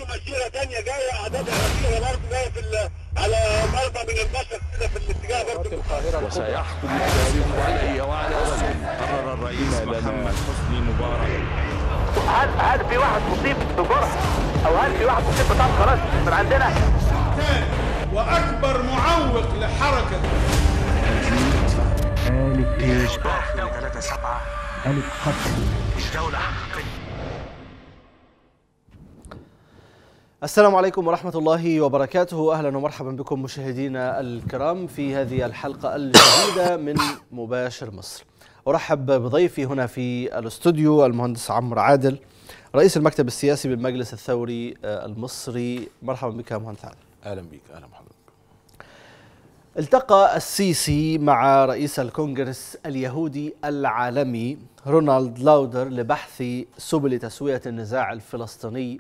عنده مسيره ثانيه جايه اعدادها كبيره برضه جايه في ال- على مربى من البشر كده في الاتجاه برضه وسيحكم التاريخ علي وعلى اسمي قرر الرئيس محمد حسني مبارك هل هل في واحد مصيب بجرح او هل في واحد مصيب بطعم خلاص من عندنا واكبر معوق لحركه آلة ايش؟ 3 7 آلة قتل الدولة حقيقية السلام عليكم ورحمة الله وبركاته أهلا ومرحبا بكم مشاهدينا الكرام في هذه الحلقة الجديدة من مباشر مصر أرحب بضيفي هنا في الاستوديو المهندس عمرو عادل رئيس المكتب السياسي بالمجلس الثوري آه، المصري مرحبا بك يا مهندس عادل اهلا بيك اهلا بحضرتك التقى السيسي مع رئيس الكونغرس اليهودي العالمي رونالد لاودر لبحث سبل تسوية النزاع الفلسطيني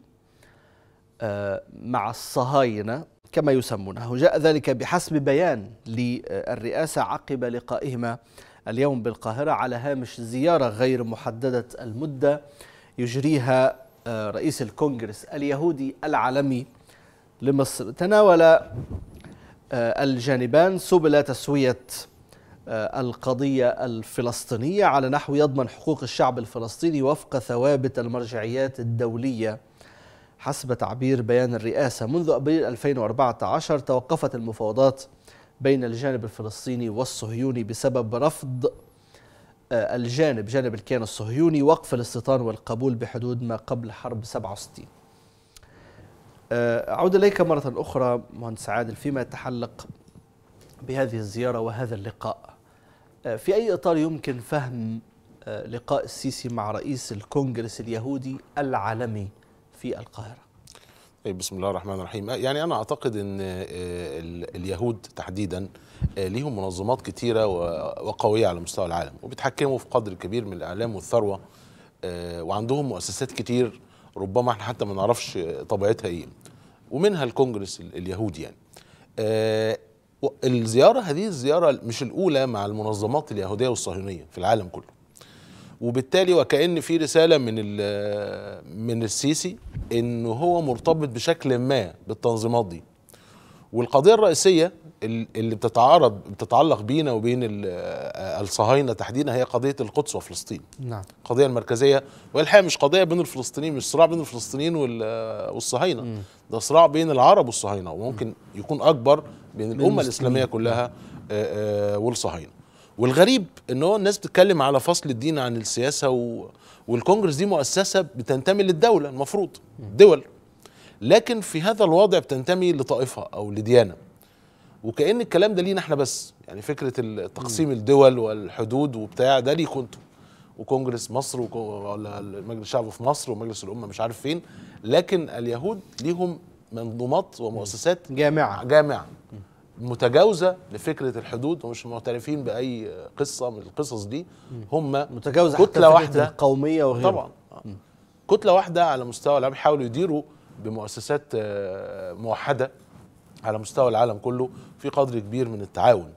آه، مع الصهاينة كما يسمونه جاء ذلك بحسب بيان للرئاسة عقب لقائهما اليوم بالقاهرة على هامش زيارة غير محددة المدة يجريها آه، رئيس الكونغرس اليهودي العالمي لمصر تناول آه، الجانبان سبل تسوية آه، القضية الفلسطينية على نحو يضمن حقوق الشعب الفلسطيني وفق ثوابت المرجعيات الدولية حسب تعبير بيان الرئاسة منذ أبريل 2014 توقفت المفاوضات بين الجانب الفلسطيني والصهيوني بسبب رفض آه، الجانب جانب الكيان الصهيوني وقف الاستيطان والقبول بحدود ما قبل حرب 67 آه، أعود إليك مرة أخرى مهندس عادل فيما يتعلق بهذه الزيارة وهذا اللقاء آه، في أي إطار يمكن فهم آه، لقاء السيسي مع رئيس الكونغرس اليهودي العالمي في القاهرة طيب بسم الله الرحمن الرحيم يعني انا اعتقد ان آه، ال- اليهود تحديدا آه، ليهم منظمات كتيره و- وقويه على مستوى العالم وبيتحكموا في قدر كبير من الاعلام والثروه آه، وعندهم مؤسسات كتير ربما احنا حتى ما نعرفش طبيعتها ايه ومنها الكونجرس ال- اليهودي يعني آه، و- الزياره هذه الزياره مش الاولى مع المنظمات اليهوديه والصهيونيه في العالم كله وبالتالي وكأن في رسالة من ال- من السيسي إنه هو مرتبط بشكل ما بالتنظيمات دي والقضية الرئيسية ال- اللي بتتعارض بتتعلق بينا وبين ال- الصهاينة تحديدا هي قضية القدس وفلسطين نعم القضية المركزية والحقيقة مش قضية بين الفلسطينيين مش صراع بين الفلسطينيين وال- والصهاينة ده صراع بين العرب والصهاينة وممكن يكون أكبر بين الأمة المسلمين. الإسلامية كلها آه، آه، والصهاينة والغريب ان هو الناس بتتكلم على فصل الدين عن السياسه و... والكونجرس دي مؤسسه بتنتمي للدوله المفروض دول لكن في هذا الوضع بتنتمي لطائفه او لديانه وكأن الكلام ده لينا احنا بس يعني فكره تقسيم الدول والحدود وبتاع ده ليكوا انتوا وكونجرس مصر وكو- ولا مجلس الشعب في مصر ومجلس الامه مش عارف فين لكن اليهود ليهم منظومات ومؤسسات جامعة جامعه متجاوزه لفكره الحدود ومش معترفين باي قصه من القصص دي هم متجاوزة حتى كتله فكرة واحده القومية وغيرها طبعا آه. كتله واحده على مستوى العالم بيحاولوا يديروا بمؤسسات آه، موحده على مستوى العالم كله في قدر كبير من التعاون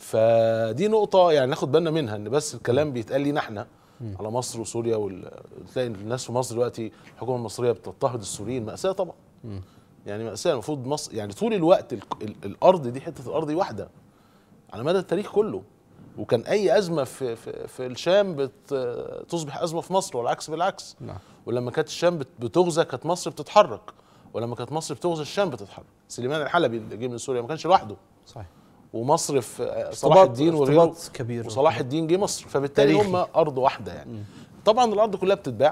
فدي نقطة يعني ناخد بالنا منها ان بس الكلام بيتقال لينا احنا على مصر وسوريا وال... تلاقي الناس في مصر دلوقتي الحكومة المصرية بتضطهد السوريين مأساة طبعا يعني مأساة المفروض مصر يعني طول الوقت ال... ال... الأرض دي حتة الأرض دي واحدة على مدى التاريخ كله وكان أي أزمة في في, في الشام بت... تصبح أزمة في مصر والعكس بالعكس نعم. ولما كانت الشام بت- بتغزى كانت مصر بتتحرك ولما كانت مصر بتغزى الشام بتتحرك سليمان الحلبي اللي جه من سوريا ما كانش لوحده صحيح ومصر في صلاح ارتباط- الدين وغيره ارتباط كبير وصلاح الدين جه مصر فبالتالي تاريخي. هم ارض واحده يعني طبعا الارض كلها بتتباع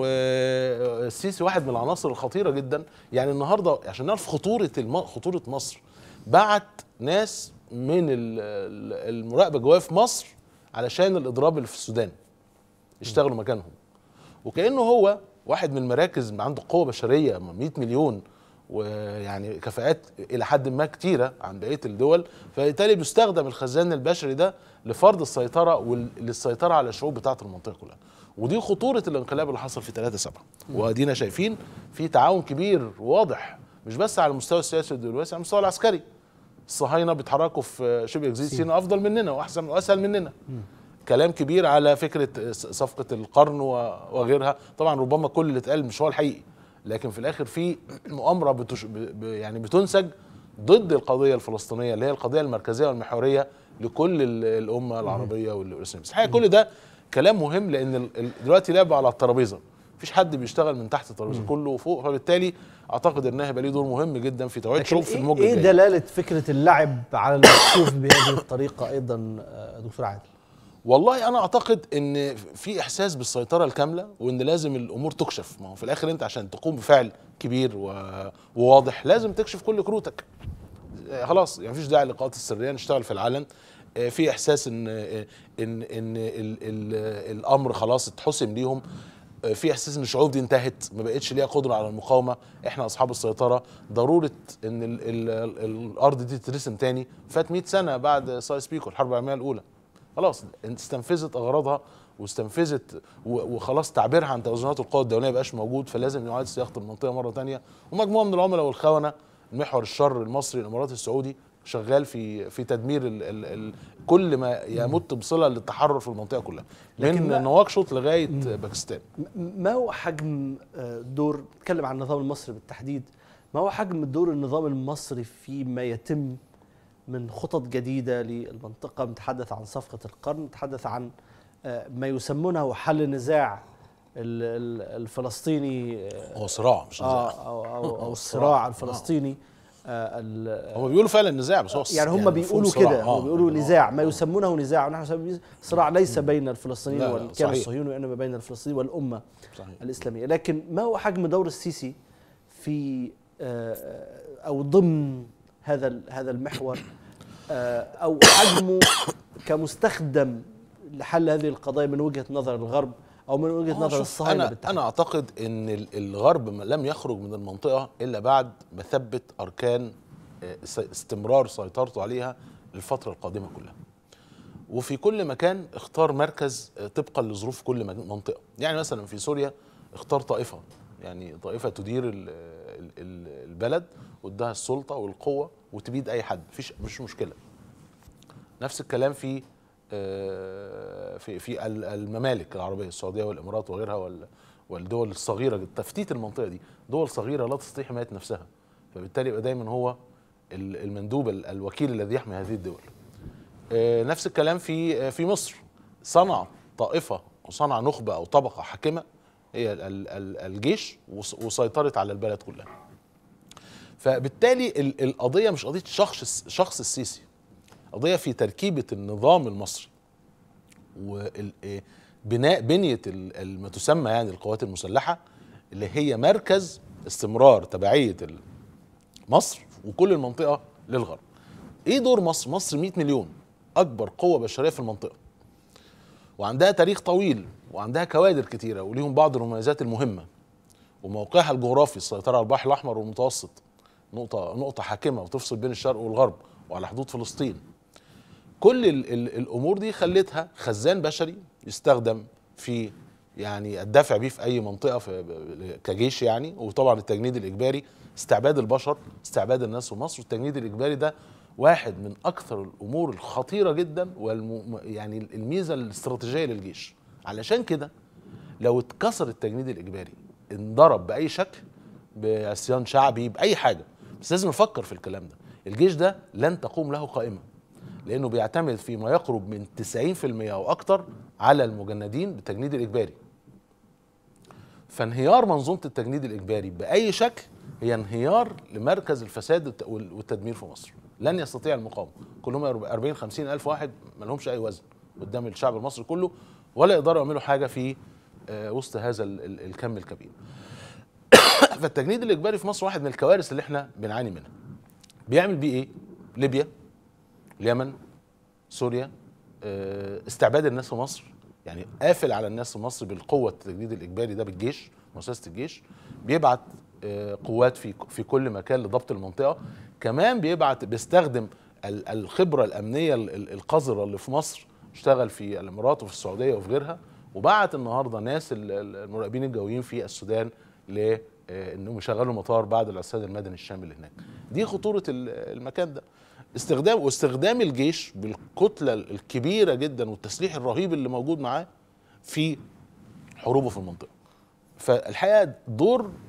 والسيسي واحد من العناصر الخطيره جدا يعني النهارده عشان نعرف خطوره الم... خطوره مصر بعت ناس من ال- ال- المراقبه الجويه في مصر علشان الاضراب اللي في السودان يشتغلوا مكانهم وكانه هو واحد من المراكز عنده قوه بشريه 100 مليون ويعني كفاءات الى حد ما كتيره عن بقيه الدول فبالتالي بيستخدم الخزان البشري ده لفرض السيطره وللسيطره على الشعوب بتاعه المنطقه كلها ودي خطوره الانقلاب اللي حصل في 3 7 وادينا شايفين في تعاون كبير واضح مش بس على المستوى السياسي والدبلوماسي على المستوى العسكري الصهاينه بيتحركوا في شبه جزيره سيناء افضل مننا واحسن واسهل مننا كلام كبير على فكره صفقه القرن و- وغيرها طبعا ربما كل اللي اتقال مش هو الحقيقي لكن في الاخر في مؤامره بتش... ب... ب... يعني بتنسج ضد القضيه الفلسطينيه اللي هي القضيه المركزيه والمحوريه لكل ال- الامه العربيه والاسلاميه بس الحقيقه كل ده كلام مهم لان ال- ال- دلوقتي لعبه على الترابيزه مفيش حد بيشتغل من تحت الترابيزه كله فوق فبالتالي اعتقد انها هيبقى ليه دور مهم جدا في توعيه لكن الشعوب في إيه- الموجه ايه الجايه دلاله فكره اللعب على المكشوف بهذه الطريقه ايضا آه، دكتور عادل والله انا اعتقد ان في احساس بالسيطره الكامله وان لازم الامور تكشف ما هو في الاخر انت عشان تقوم بفعل كبير و- وواضح لازم تكشف كل كروتك آه، خلاص يعني مفيش داعي للقاءات السريه نشتغل في العلن آه، في احساس ان آه، ان ان ال ال الامر خلاص اتحسم ليهم آه، في احساس ان الشعوب دي انتهت ما بقتش ليها قدره على المقاومه احنا اصحاب السيطره ضروره ان ال ال ال الارض دي تترسم تاني فات 100 سنه بعد سايس بيكو الحرب العالميه الاولى خلاص استنفذت اغراضها واستنفذت و- وخلاص تعبيرها عن توازنات القوى الدوليه بقاش موجود فلازم يعاد صياغه المنطقه مره تانية ومجموعه من العملاء والخونه المحور الشر المصري الاماراتي السعودي شغال في في تدمير ال ال ال كل ما يمت بصله للتحرر في المنطقه كلها لكن من ما- نواكشوط لغايه باكستان م- ما هو حجم آه، دور نتكلم عن النظام المصري بالتحديد ما هو حجم دور النظام المصري فيما يتم من خطط جديدة للمنطقة نتحدث عن صفقة القرن نتحدث عن آه، ما يسمونه حل نزاع ال- ال- الفلسطيني آه، هو صراع مش نزاع أو, أو, أو الصراع الفلسطيني آه، ال- هم بيقولوا فعلا نزاع بس هو يعني هم مفهوم بيقولوا صراع. كده آه. هم بيقولوا آه. نزاع ما يسمونه نزاع ونحن نسميه صراع ليس بين الفلسطينيين لا، لا، والكيان صحيح. الصهيوني وانما بين الفلسطينيين والامه صحيح. الاسلاميه لكن ما هو حجم دور السيسي في آه، او ضمن هذا ال- هذا المحور آه، او حجمه كمستخدم لحل هذه القضايا من وجهه نظر الغرب او من وجهه آه، نظر شوف، الصهاينه انا بالتحديد انا اعتقد ان ال- الغرب ما- لم يخرج من المنطقه الا بعد ما ثبت اركان آه، س- استمرار سيطرته عليها للفتره القادمه كلها وفي كل مكان اختار مركز آه، طبقا لظروف كل مج- منطقه يعني مثلا في سوريا اختار طائفه يعني طائفه تدير ال- ال- ال- البلد وادها السلطه والقوه وتبيد اي حد مفيش مش مشكله نفس الكلام في آه، في في ال- الممالك العربيه السعوديه والامارات وغيرها وال- والدول الصغيره جدا تفتيت المنطقه دي دول صغيره لا تستطيع حمايه نفسها فبالتالي يبقى دايما هو ال- المندوب ال- الوكيل الذي يحمي هذه الدول آه، نفس الكلام في آه، في مصر صنع طائفه وصنع نخبه او طبقه حاكمه هي ال- ال- ال- الجيش وس- وسيطرت على البلد كلها فبالتالي ال- القضيه مش قضيه شخص شخص السيسي قضيه في تركيبه النظام المصري وبناء بنيه ال- ال- ما تسمى يعني القوات المسلحه اللي هي مركز استمرار تبعيه ال- مصر وكل المنطقه للغرب. ايه دور مصر؟ مصر 100 مليون اكبر قوه بشريه في المنطقه. وعندها تاريخ طويل وعندها كوادر كتيره وليهم بعض المميزات المهمه. وموقعها الجغرافي السيطره على البحر الاحمر والمتوسط نقطه نقطه حاكمه وتفصل بين الشرق والغرب وعلى حدود فلسطين. كل ال ال الامور دي خلتها خزان بشري يستخدم في يعني الدفع بيه في اي منطقه في ب- كجيش يعني وطبعا التجنيد الاجباري استعباد البشر استعباد الناس في مصر والتجنيد الاجباري ده واحد من اكثر الامور الخطيره جدا والم يعني الميزه الاستراتيجيه للجيش علشان كده لو اتكسر التجنيد الاجباري انضرب باي شكل بعصيان شعبي باي حاجه بس لازم نفكر في الكلام ده الجيش ده لن تقوم له قائمه لانه بيعتمد فيما يقرب من 90% او اكتر على المجندين بالتجنيد الاجباري فانهيار منظومه التجنيد الاجباري باي شكل هي انهيار لمركز الفساد والت- وال- والتدمير في مصر لن يستطيع المقاومه كلهم 40 50 الف واحد ما لهمش اي وزن قدام الشعب المصري كله ولا يقدروا يعملوا حاجه في آه، وسط هذا ال- ال- الكم الكبير فالتجنيد الاجباري في مصر واحد من الكوارث اللي احنا بنعاني منها بيعمل بيه ايه ليبيا اليمن سوريا آه، استعباد الناس في مصر يعني قافل على الناس في مصر بالقوه التجنيد الاجباري ده بالجيش مؤسسه الجيش بيبعت آه، قوات في في كل مكان لضبط المنطقه كمان بيبعت بيستخدم ال- الخبره الامنيه ال- ال- القذره اللي في مصر اشتغل في الامارات وفي السعوديه وفي غيرها وبعت النهارده ناس ال- ال- المراقبين الجويين في السودان ل آه، انهم يشغلوا مطار بعد العصيان المدني الشامل اللي هناك دي خطوره ال- المكان ده استخدام واستخدام الجيش بالكتله الكبيره جدا والتسليح الرهيب اللي موجود معاه في حروبه في المنطقه فالحقيقه دور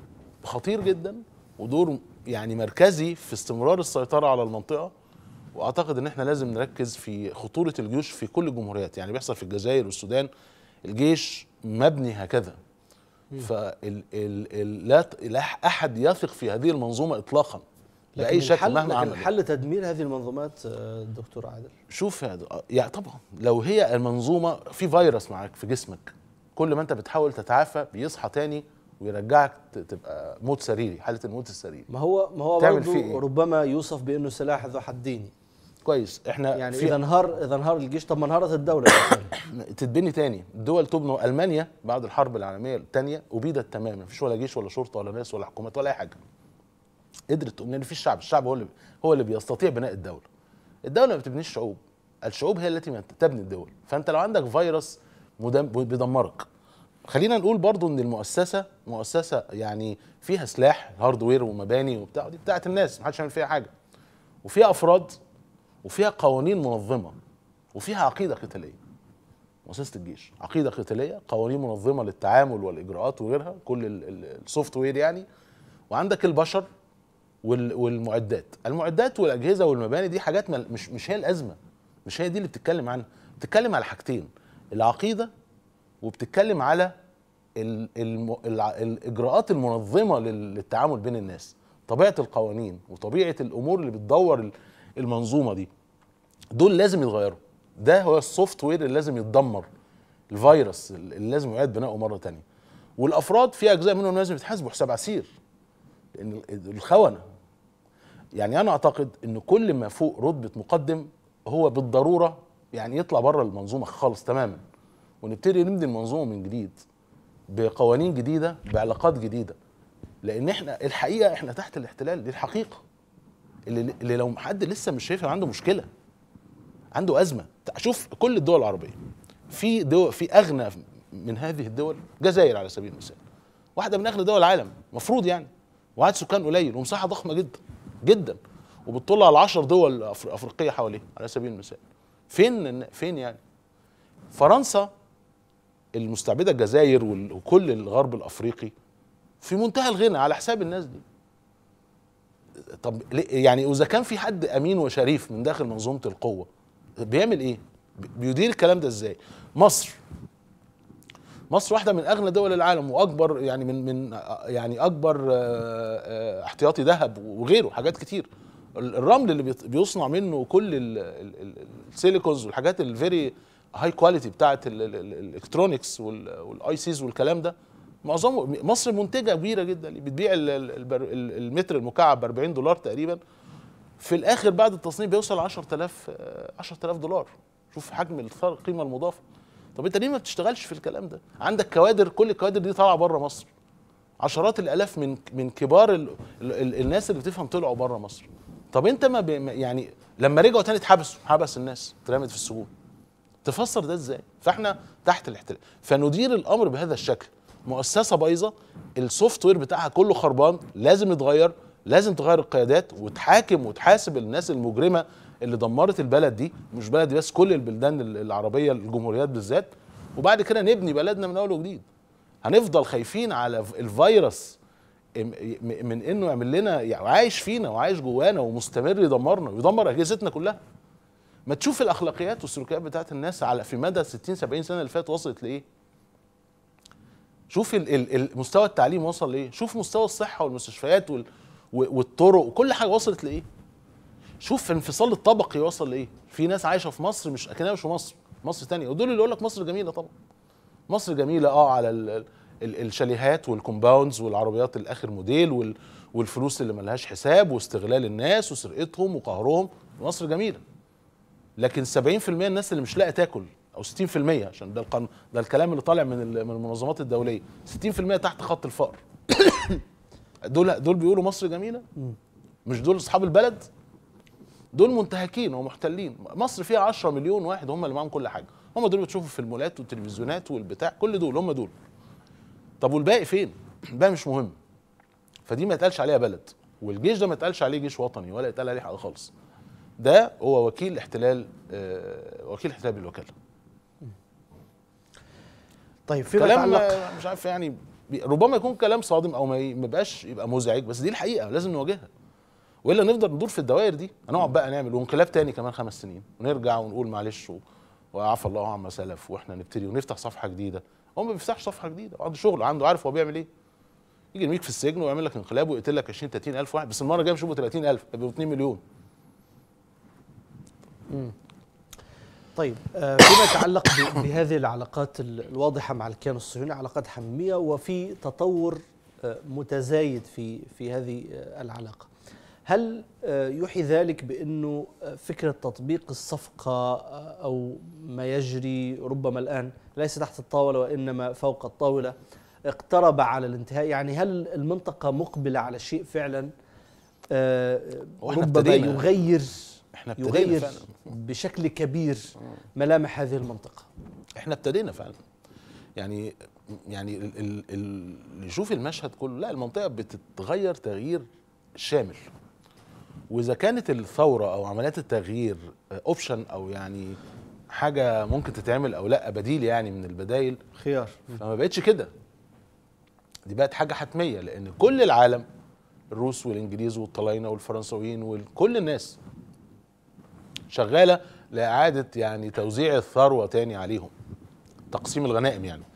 خطير جدا ودور يعني مركزي في استمرار السيطره على المنطقه واعتقد ان احنا لازم نركز في خطوره الجيوش في كل الجمهوريات يعني بيحصل في الجزائر والسودان الجيش مبني هكذا فال ال ال لا ت- لا احد يثق في هذه المنظومه اطلاقا باي لكن شكل الحل مهما لكن عمل الحل تدمير هذه المنظومات آه، دكتور عادل شوف يا د- يعني طبعا لو هي المنظومه في فيروس معاك في جسمك كل ما انت بتحاول تتعافى بيصحى تاني ويرجعك ت- تبقى موت سريري حاله الموت السريري ما هو ما هو تعمل برضه فيه إيه؟ ربما يوصف بانه سلاح ذو حدين كويس احنا يعني في اذا انهار اذا انهار الجيش طب ما انهارت الدوله يعني. تتبني تاني الدول تبنى المانيا بعد الحرب العالميه الثانيه ابيدت تماما مفيش ولا جيش ولا شرطه ولا ناس ولا حكومات ولا اي حاجه قدرت تقوم لان في الشعب الشعب هو اللي هو اللي بيستطيع بناء الدوله الدوله ما بتبنيش شعوب الشعوب هي التي تبني الدول فانت لو عندك فيروس مدم- بيدمرك خلينا نقول برضو ان المؤسسه مؤسسه يعني فيها سلاح هاردوير ومباني وبتاع دي بتاعت الناس محدش يعمل فيها حاجه وفيها افراد وفيها قوانين منظمه وفيها عقيده قتاليه مؤسسه الجيش عقيده قتاليه قوانين منظمه للتعامل والاجراءات وغيرها كل ال- ال- السوفت وير يعني وعندك البشر وال- والمعدات المعدات والاجهزه والمباني دي حاجات مل- مش مش هي الازمه مش هي دي اللي بتتكلم عنها بتتكلم على حاجتين العقيده وبتتكلم على ال الم الع الاجراءات المنظمه لل- للتعامل بين الناس طبيعه القوانين وطبيعه الامور اللي بتدور ال- المنظومه دي دول لازم يتغيروا ده هو السوفت وير اللي لازم يتدمر الفيروس اللي لازم يعاد بناؤه مره تانية والافراد في اجزاء منهم لازم يتحاسبوا حساب عسير لان الخونه يعني انا اعتقد ان كل ما فوق رتبه مقدم هو بالضروره يعني يطلع بره المنظومه خالص تماما ونبتدي نبني المنظومه من جديد بقوانين جديده بعلاقات جديده لان احنا الحقيقه احنا تحت الاحتلال دي الحقيقه اللي, اللي لو حد لسه مش شايفها عنده مشكله عنده ازمه شوف كل الدول العربيه في دول في اغنى من هذه الدول الجزائر على سبيل المثال واحده من اغنى دول العالم مفروض يعني وعدد سكان قليل ومساحه ضخمه جدا جدا وبتطل على 10 دول أفر- افريقيه حواليها على سبيل المثال فين فين يعني فرنسا المستعبده الجزائر وال- وكل الغرب الافريقي في منتهى الغنى على حساب الناس دي طب ليه- يعني اذا كان في حد امين وشريف من داخل منظومه القوه بيعمل ايه بي- بيدير الكلام ده ازاي مصر مصر واحده من اغنى دول العالم واكبر يعني من من يعني اكبر آه، آه، احتياطي ذهب وغيره حاجات كتير ال- الرمل اللي بيط- بيصنع منه كل ال- ال- ال- السيليكونز والحاجات الفيري هاي كواليتي بتاعت ال- ال- ال- الالكترونكس والاي سيز والكلام ده معظمه مصر منتجه كبيره جدا بتبيع ال- ال- البر- ال- المتر المكعب ب 40 دولار تقريبا في الاخر بعد التصنيع بيوصل 10000 آه، 10000 دولار شوف حجم الثر- القيمه المضافه طب انت ليه ما بتشتغلش في الكلام ده عندك كوادر كل الكوادر دي طالعه بره مصر عشرات الالاف من من كبار ال ال ال الناس اللي بتفهم طلعوا بره مصر طب انت ما بي- ما- يعني لما رجعوا تاني اتحبسوا حبس الناس اترمت في السجون تفسر ده ازاي فاحنا تحت الاحتلال فندير الامر بهذا الشكل مؤسسه بايظه السوفت وير بتاعها كله خربان لازم يتغير لازم تغير القيادات وتحاكم وتحاسب الناس المجرمه اللي دمرت البلد دي مش بلد بس كل البلدان العربيه الجمهوريات بالذات وبعد كده نبني بلدنا من اول وجديد هنفضل خايفين على الفيروس م- م- من انه يعمل لنا يعني عايش فينا وعايش جوانا ومستمر يدمرنا ويدمر اجهزتنا كلها ما تشوف الاخلاقيات والسلوكيات بتاعت الناس على في مدى 60 70 سنه اللي فاتت وصلت لايه شوف ال- ال- ال- مستوى التعليم وصل لايه شوف مستوى الصحه والمستشفيات وال و- والطرق وكل حاجه وصلت لايه شوف الانفصال الطبقي وصل لايه في ناس عايشه في مصر مش اكنها مش في مصر مصر تانية ودول اللي يقول لك مصر جميله طبعا مصر جميله اه على ال ال ال الشاليهات والكومباوندز والعربيات الاخر موديل وال والفلوس اللي ملهاش حساب واستغلال الناس وسرقتهم وقهرهم مصر جميله لكن 70% الناس اللي مش لاقيه تاكل او 60% عشان ده القانون ده الكلام اللي طالع من ال- من المنظمات الدوليه 60% تحت خط الفقر دول دول بيقولوا مصر جميله مش دول اصحاب البلد دول منتهكين ومحتلين مصر فيها 10 مليون واحد هم اللي معاهم كل حاجه هم دول بتشوفوا في المولات والتلفزيونات والبتاع كل دول هم دول طب والباقي فين الباقي مش مهم فدي ما يتقالش عليها بلد والجيش ده ما يتقالش عليه جيش وطني ولا يتقال عليه حاجه خالص ده هو وكيل احتلال آه وكيل احتلال بالوكاله طيب فيما كلام يتعلق آه، مش عارف يعني بي- ربما يكون كلام صادم او ما ي- ما يبقاش يبقى مزعج بس دي الحقيقه لازم نواجهها والا نفضل ندور في الدوائر دي هنقعد بقى نعمل وانقلاب تاني كمان خمس سنين ونرجع ونقول معلش و- وعفى الله عما سلف واحنا نبتدي ونفتح صفحه جديده هو ما بيفتحش صفحه جديده عنده شغل عنده عارف هو بيعمل ايه يجي يرميك في السجن ويعمل لك انقلاب ويقتل لك 20 30 الف واحد بس المره الجايه مش هيبقوا 30 الف هيبقوا 2 مليون طيب آه، فيما يتعلق ب- بهذه العلاقات ال- الواضحة مع الكيان الصهيوني علاقات حميمية وفي تطور آه، متزايد في في هذه آه، العلاقة هل آه، يوحي ذلك بأنه آه، فكرة تطبيق الصفقة آه، أو ما يجري ربما الآن ليس تحت الطاولة وإنما فوق الطاولة اقترب على الانتهاء يعني هل المنطقة مقبلة على شيء فعلا آه، هو احنا ربما ابتدينا. يغير احنا ابتدينا يغير فعلا بشكل كبير ملامح هذه المنطقة احنا ابتدينا فعلا يعني يعني ال- ال- ال- اللي يشوف المشهد كله لا المنطقه بتتغير تغيير شامل واذا كانت الثوره او عمليات التغيير اوبشن او يعني حاجه ممكن تتعمل او لا بديل يعني من البدايل خيار فما بقتش كده دي بقت حاجه حتميه لان كل العالم الروس والانجليز والطلاينه والفرنساويين وكل الناس شغاله لاعاده يعني توزيع الثروه تاني عليهم تقسيم الغنائم يعني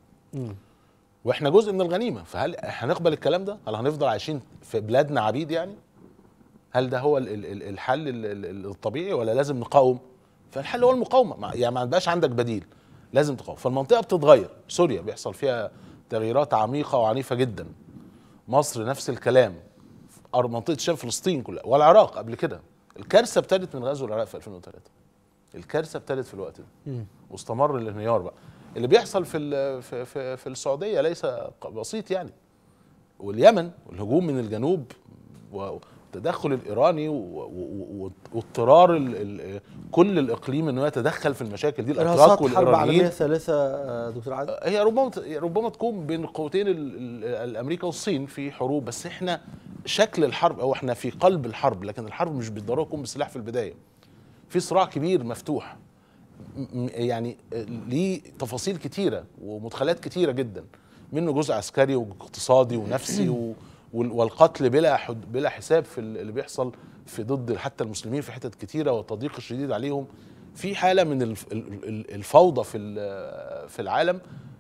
واحنا جزء من الغنيمه فهل هنقبل الكلام ده هل هنفضل عايشين في بلادنا عبيد يعني هل ده هو ال- ال- ال- الحل ال- ال- الطبيعي ولا لازم نقاوم فالحل هو المقاومه مع- يعني ما عندهاش عندك بديل لازم تقاوم فالمنطقه بتتغير سوريا بيحصل فيها تغييرات عميقه وعنيفه جدا مصر نفس الكلام أر- منطقه شام فلسطين كلها والعراق قبل كده الكارثه ابتدت من غزو العراق في 2003 الكارثه ابتدت في الوقت ده واستمر الانهيار بقى اللي بيحصل في ال- في في, في السعوديه ليس ق- بسيط يعني واليمن والهجوم من الجنوب والتدخل الايراني و- و- و- واضطرار ال- ال- كل الاقليم انه يتدخل في المشاكل دي الاتراك إرهاصات حرب عالمية والايرانيين ثالثة آه، دكتور عادل هي ربما ربما تكون بين القوتين ال- ال- الامريكا والصين في حروب بس احنا شكل الحرب او احنا في قلب الحرب لكن الحرب مش بالضروره تكون بالسلاح في البدايه في صراع كبير مفتوح م- م- يعني ليه تفاصيل كتيره ومدخلات كتيره جدا منه جزء عسكري واقتصادي ونفسي و وال- والقتل بلا حد بلا حساب في ال- اللي بيحصل في ضد حتى المسلمين في حتت كتيره والتضييق الشديد عليهم في حاله من الف- ال- ال- الفوضى في ال- في العالم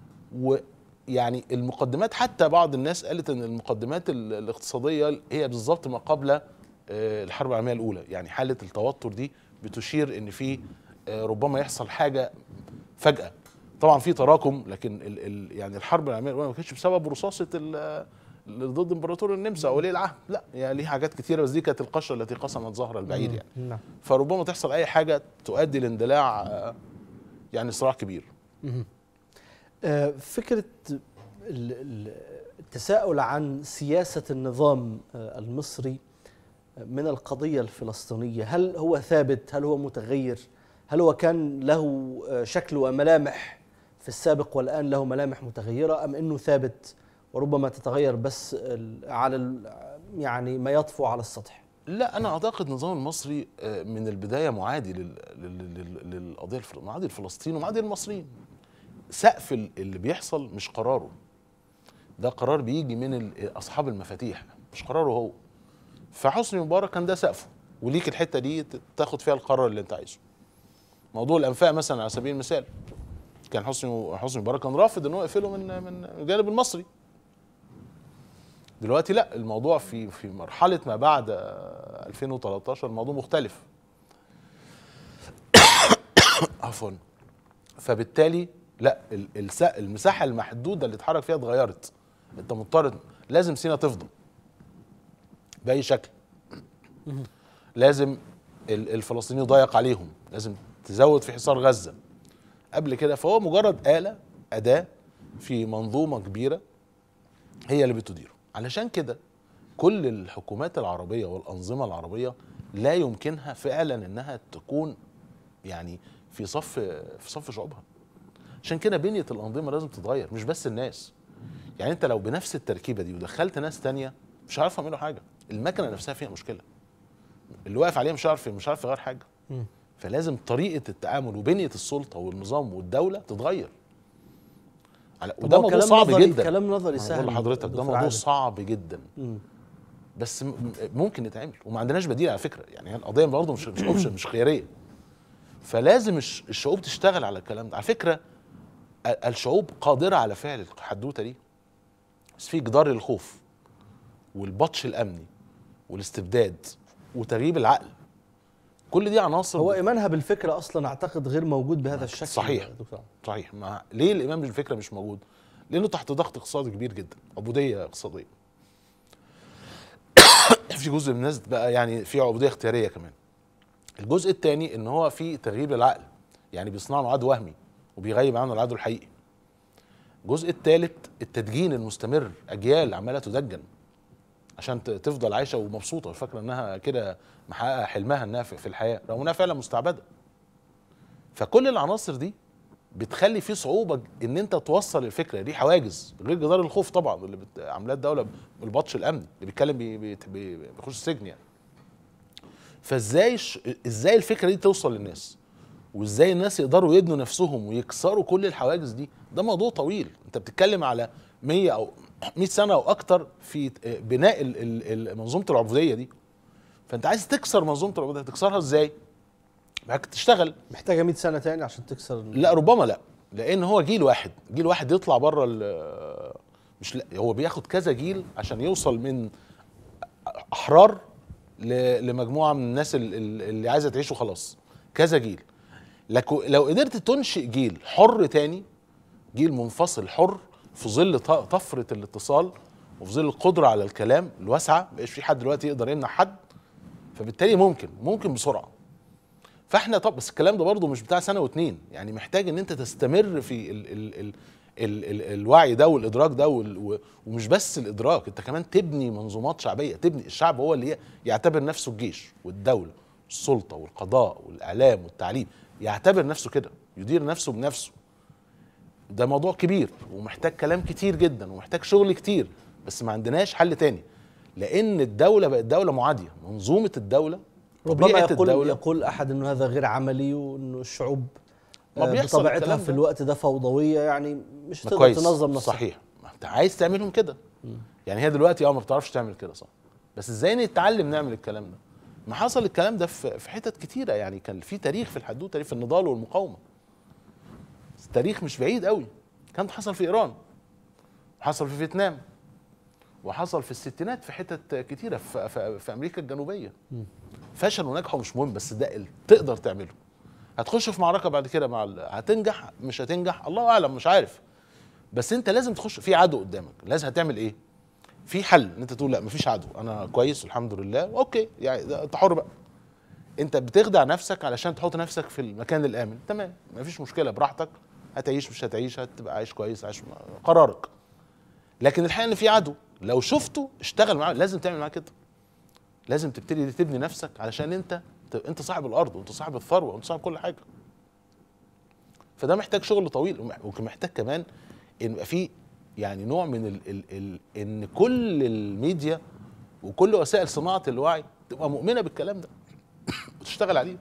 ويعني المقدمات حتى بعض الناس قالت ان المقدمات ال- الاقتصاديه هي بالظبط ما قبل آه، الحرب العالميه الاولى يعني حاله التوتر دي بتشير ان في آه، ربما يحصل حاجه فجاه طبعا في تراكم لكن ال ال يعني الحرب العالميه الاولى ما كانتش بسبب رصاصه ال- اللي ضد امبراطور النمسا او ولي العهد لا يعني ليه حاجات كتيره بس دي كانت القشه التي قسمت ظهر البعير يعني نعم فربما تحصل اي حاجه تؤدي لاندلاع آه، يعني صراع كبير آه، فكرة ال- ال- التساؤل عن سياسة النظام آه، المصري من القضية الفلسطينية هل هو ثابت هل هو متغير هل هو كان له آه، شكل وملامح في السابق والآن له ملامح متغيرة أم أنه ثابت وربما تتغير بس ال- على ال- يعني ما يطفو على السطح لا انا اعتقد النظام المصري آه، من البدايه معادي لل- لل- لل- للقضيه الفل- معادي لفلسطين ومعادي للمصريين سقف ال- اللي بيحصل مش قراره ده قرار بيجي من ال- اصحاب المفاتيح مش قراره هو فحسني مبارك كان ده سقفه وليك الحته دي ت- تاخد فيها القرار اللي انت عايزه موضوع الانفاق مثلا على سبيل المثال كان حسني حسني مبارك كان رافض ان هو يقفله من من الجانب المصري دلوقتي لا الموضوع في في مرحله ما بعد آه، 2013 الموضوع مختلف عفوا فبالتالي لا ال- الس- المساحه المحدوده اللي اتحرك فيها اتغيرت انت مضطر لازم سينا تفضل باي شكل لازم ال- الفلسطينيين يضيق عليهم لازم تزود في حصار غزه قبل كده فهو مجرد آلة أداة في منظومة كبيرة هي اللي بتديره علشان كده كل الحكومات العربية والأنظمة العربية لا يمكنها فعلا انها تكون يعني في صف في صف شعوبها عشان كده بنية الأنظمة لازم تتغير مش بس الناس يعني انت لو بنفس التركيبة دي ودخلت ناس تانية مش هيعرفوا يعملوا حاجة المكنة نفسها فيها مشكلة اللي واقف عليها مش عارف مش عارف يغير حاجة فلازم طريقة التعامل وبنية السلطة والنظام والدولة تتغير على- طب وده هو موضوع كلام صعب نظري- جدا كلام نظري أنا سهل بقول لحضرتك ده دكتور موضوع عادل. صعب جدا مم. بس م- م- ممكن يتعمل وما عندناش بديل على فكره يعني هي القضيه برضه مش مش اوبشن مش خياريه فلازم الش- الشعوب تشتغل على الكلام ده على فكره ال- الشعوب قادره على فعل الحدوته دي بس في جدار الخوف والبطش الامني والاستبداد وتغييب العقل كل دي عناصر هو ايمانها بالفكره اصلا اعتقد غير موجود بهذا الشكل صحيح. يا دكتور عادل. صحيح ما ليه الامام بالفكره مش موجود لانه تحت ضغط اقتصادي كبير جدا عبوديه اقتصاديه في جزء من الناس بقى يعني في عبوديه اختياريه كمان الجزء الثاني ان هو في تغييب للعقل يعني بيصنع له عدو وهمي وبيغيب عنه العدو الحقيقي الجزء الثالث التدجين المستمر اجيال عماله تدجن عشان ت- تفضل عايشه ومبسوطه وفاكره انها كده محققه حلمها انها في في الحياه رغم انها فعلا مستعبده فكل العناصر دي بتخلي في صعوبه ان انت توصل الفكره دي حواجز غير جدار الخوف طبعا اللي بت... عاملاه الدوله بالبطش الامني اللي بيتكلم بي... بي... بي... بيخش السجن يعني فازاي ش... ازاي الفكره دي توصل للناس وازاي الناس يقدروا يبنوا نفسهم ويكسروا كل الحواجز دي ده موضوع طويل انت بتتكلم على 100 او 100 سنه او اكتر في بناء ال- ال- ال- منظومه العبوديه دي فانت عايز تكسر منظومه العبوديه تكسرها ازاي معاك تشتغل محتاجه 100 سنه تاني عشان تكسر ال- لا ربما لا لان هو جيل واحد جيل واحد يطلع بره ال- مش لا هو بياخد كذا جيل عشان يوصل من احرار ل- لمجموعه من الناس ال- ال- اللي عايزه تعيش وخلاص كذا جيل لكن لو قدرت تنشئ جيل حر تاني جيل منفصل حر في ظل ط- طفره الاتصال وفي ظل القدره على الكلام الواسعه مبقاش في حد دلوقتي يقدر يمنع حد فبالتالي ممكن ممكن بسرعه فاحنا طب بس الكلام ده برضه مش بتاع سنه واتنين يعني محتاج ان انت تستمر في ال ال ال ال ال الوعي ده والادراك ده وال و- ومش بس الادراك انت كمان تبني منظومات شعبيه تبني الشعب هو اللي يعتبر نفسه الجيش والدوله والسلطه والقضاء والاعلام والتعليم يعتبر نفسه كده يدير نفسه بنفسه ده موضوع كبير ومحتاج كلام كتير جدا ومحتاج شغل كتير بس ما عندناش حل تاني لان الدوله بقت دوله معاديه منظومه الدوله ربما طبيعه يقول الدوله يقول احد انه هذا غير عملي وانه الشعوب ما آه، بيحصل بطبيعتها الكلام في ده. الوقت ده فوضويه يعني مش ما تقدر كويس تنظم نفسها صحيح ما انت عايز تعملهم كده يعني هي دلوقتي اه ما بتعرفش تعمل كده صح بس ازاي نتعلم نعمل الكلام ده ما حصل الكلام ده في في حتت كتيره يعني كان في تاريخ في الحدوته تاريخ في النضال والمقاومه التاريخ مش بعيد قوي كان حصل في ايران حصل في فيتنام وحصل في الستينات في حتت كتيره في, في, في امريكا الجنوبيه فشل ونجحوا مش مهم بس ده اللي تقدر تعمله هتخش في معركه بعد كده مع ال- هتنجح مش هتنجح الله اعلم مش عارف بس انت لازم تخش في عدو قدامك لازم هتعمل ايه في حل ان انت تقول لا مفيش عدو انا كويس والحمد لله اوكي يعني ده انت حر بقى انت بتخدع نفسك علشان تحط نفسك في المكان الامن تمام مفيش مشكله براحتك هتعيش مش هتعيش هتبقى عايش كويس عايش قرارك لكن الحقيقه ان في عدو لو شفته اشتغل معاه لازم تعمل معاه كده لازم تبتدي تبني نفسك علشان انت انت صاحب الارض وانت صاحب الثروه وانت صاحب كل حاجه فده محتاج شغل طويل ومح- ومحتاج كمان ان يبقى في يعني نوع من ال ال ال ان كل الميديا وكل وسائل صناعه الوعي تبقى مؤمنه بالكلام ده وتشتغل عليه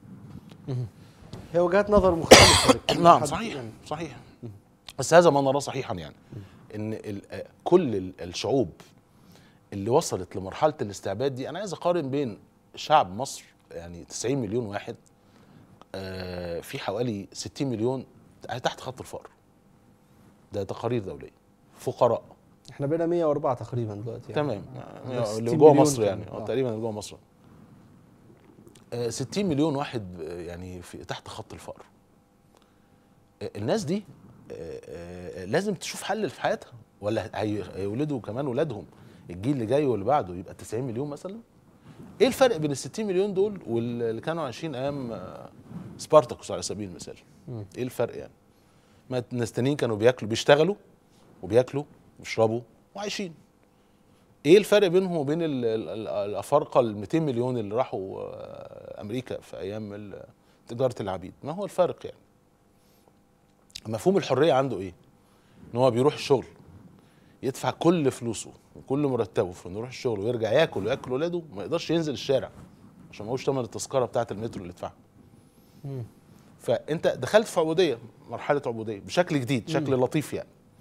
هي وجهات نظر مختلفه لكل نعم حد صحيح يعني. صحيح بس هذا ما نراه صحيحا يعني ان ال- آه، كل ال- الشعوب اللي وصلت لمرحله الاستعباد دي انا عايز اقارن بين شعب مصر يعني 90 مليون واحد آه، في حوالي 60 مليون تحت خط الفقر ده تقارير دوليه فقراء احنا بقينا 104 تقريبا دلوقتي يعني. تمام آه، 60 اللي جوه مليون مصر يعني كمان. آه. آه. تقريبا اللي جوه مصر آه، 60 مليون واحد آه، يعني في تحت خط الفقر آه، الناس دي آه، آه، لازم تشوف حل في حياتها ولا هي- هيولدوا كمان ولادهم الجيل اللي جاي واللي بعده يبقى 90 مليون مثلا ايه الفرق بين ال 60 مليون دول واللي كانوا عايشين ايام آه، سبارتاكوس على سبيل المثال ايه الفرق يعني ما الناس التانيين كانوا بياكلوا بيشتغلوا وبياكلوا ويشربوا وعايشين ايه الفرق بينهم وبين ال- ال- ال- الافارقه ال 200 مليون اللي راحوا آه، امريكا في ايام ال- تجاره العبيد ما هو الفرق يعني مفهوم الحريه عنده ايه ان هو بيروح الشغل يدفع كل فلوسه وكل مرتبه في انه يروح الشغل ويرجع ياكل وياكل ولاده ما يقدرش ينزل الشارع عشان ما هوش ثمن التذكره بتاعه المترو اللي يدفعها فانت دخلت في عبوديه مرحله عبوديه بشكل جديد شكل لطيف يعني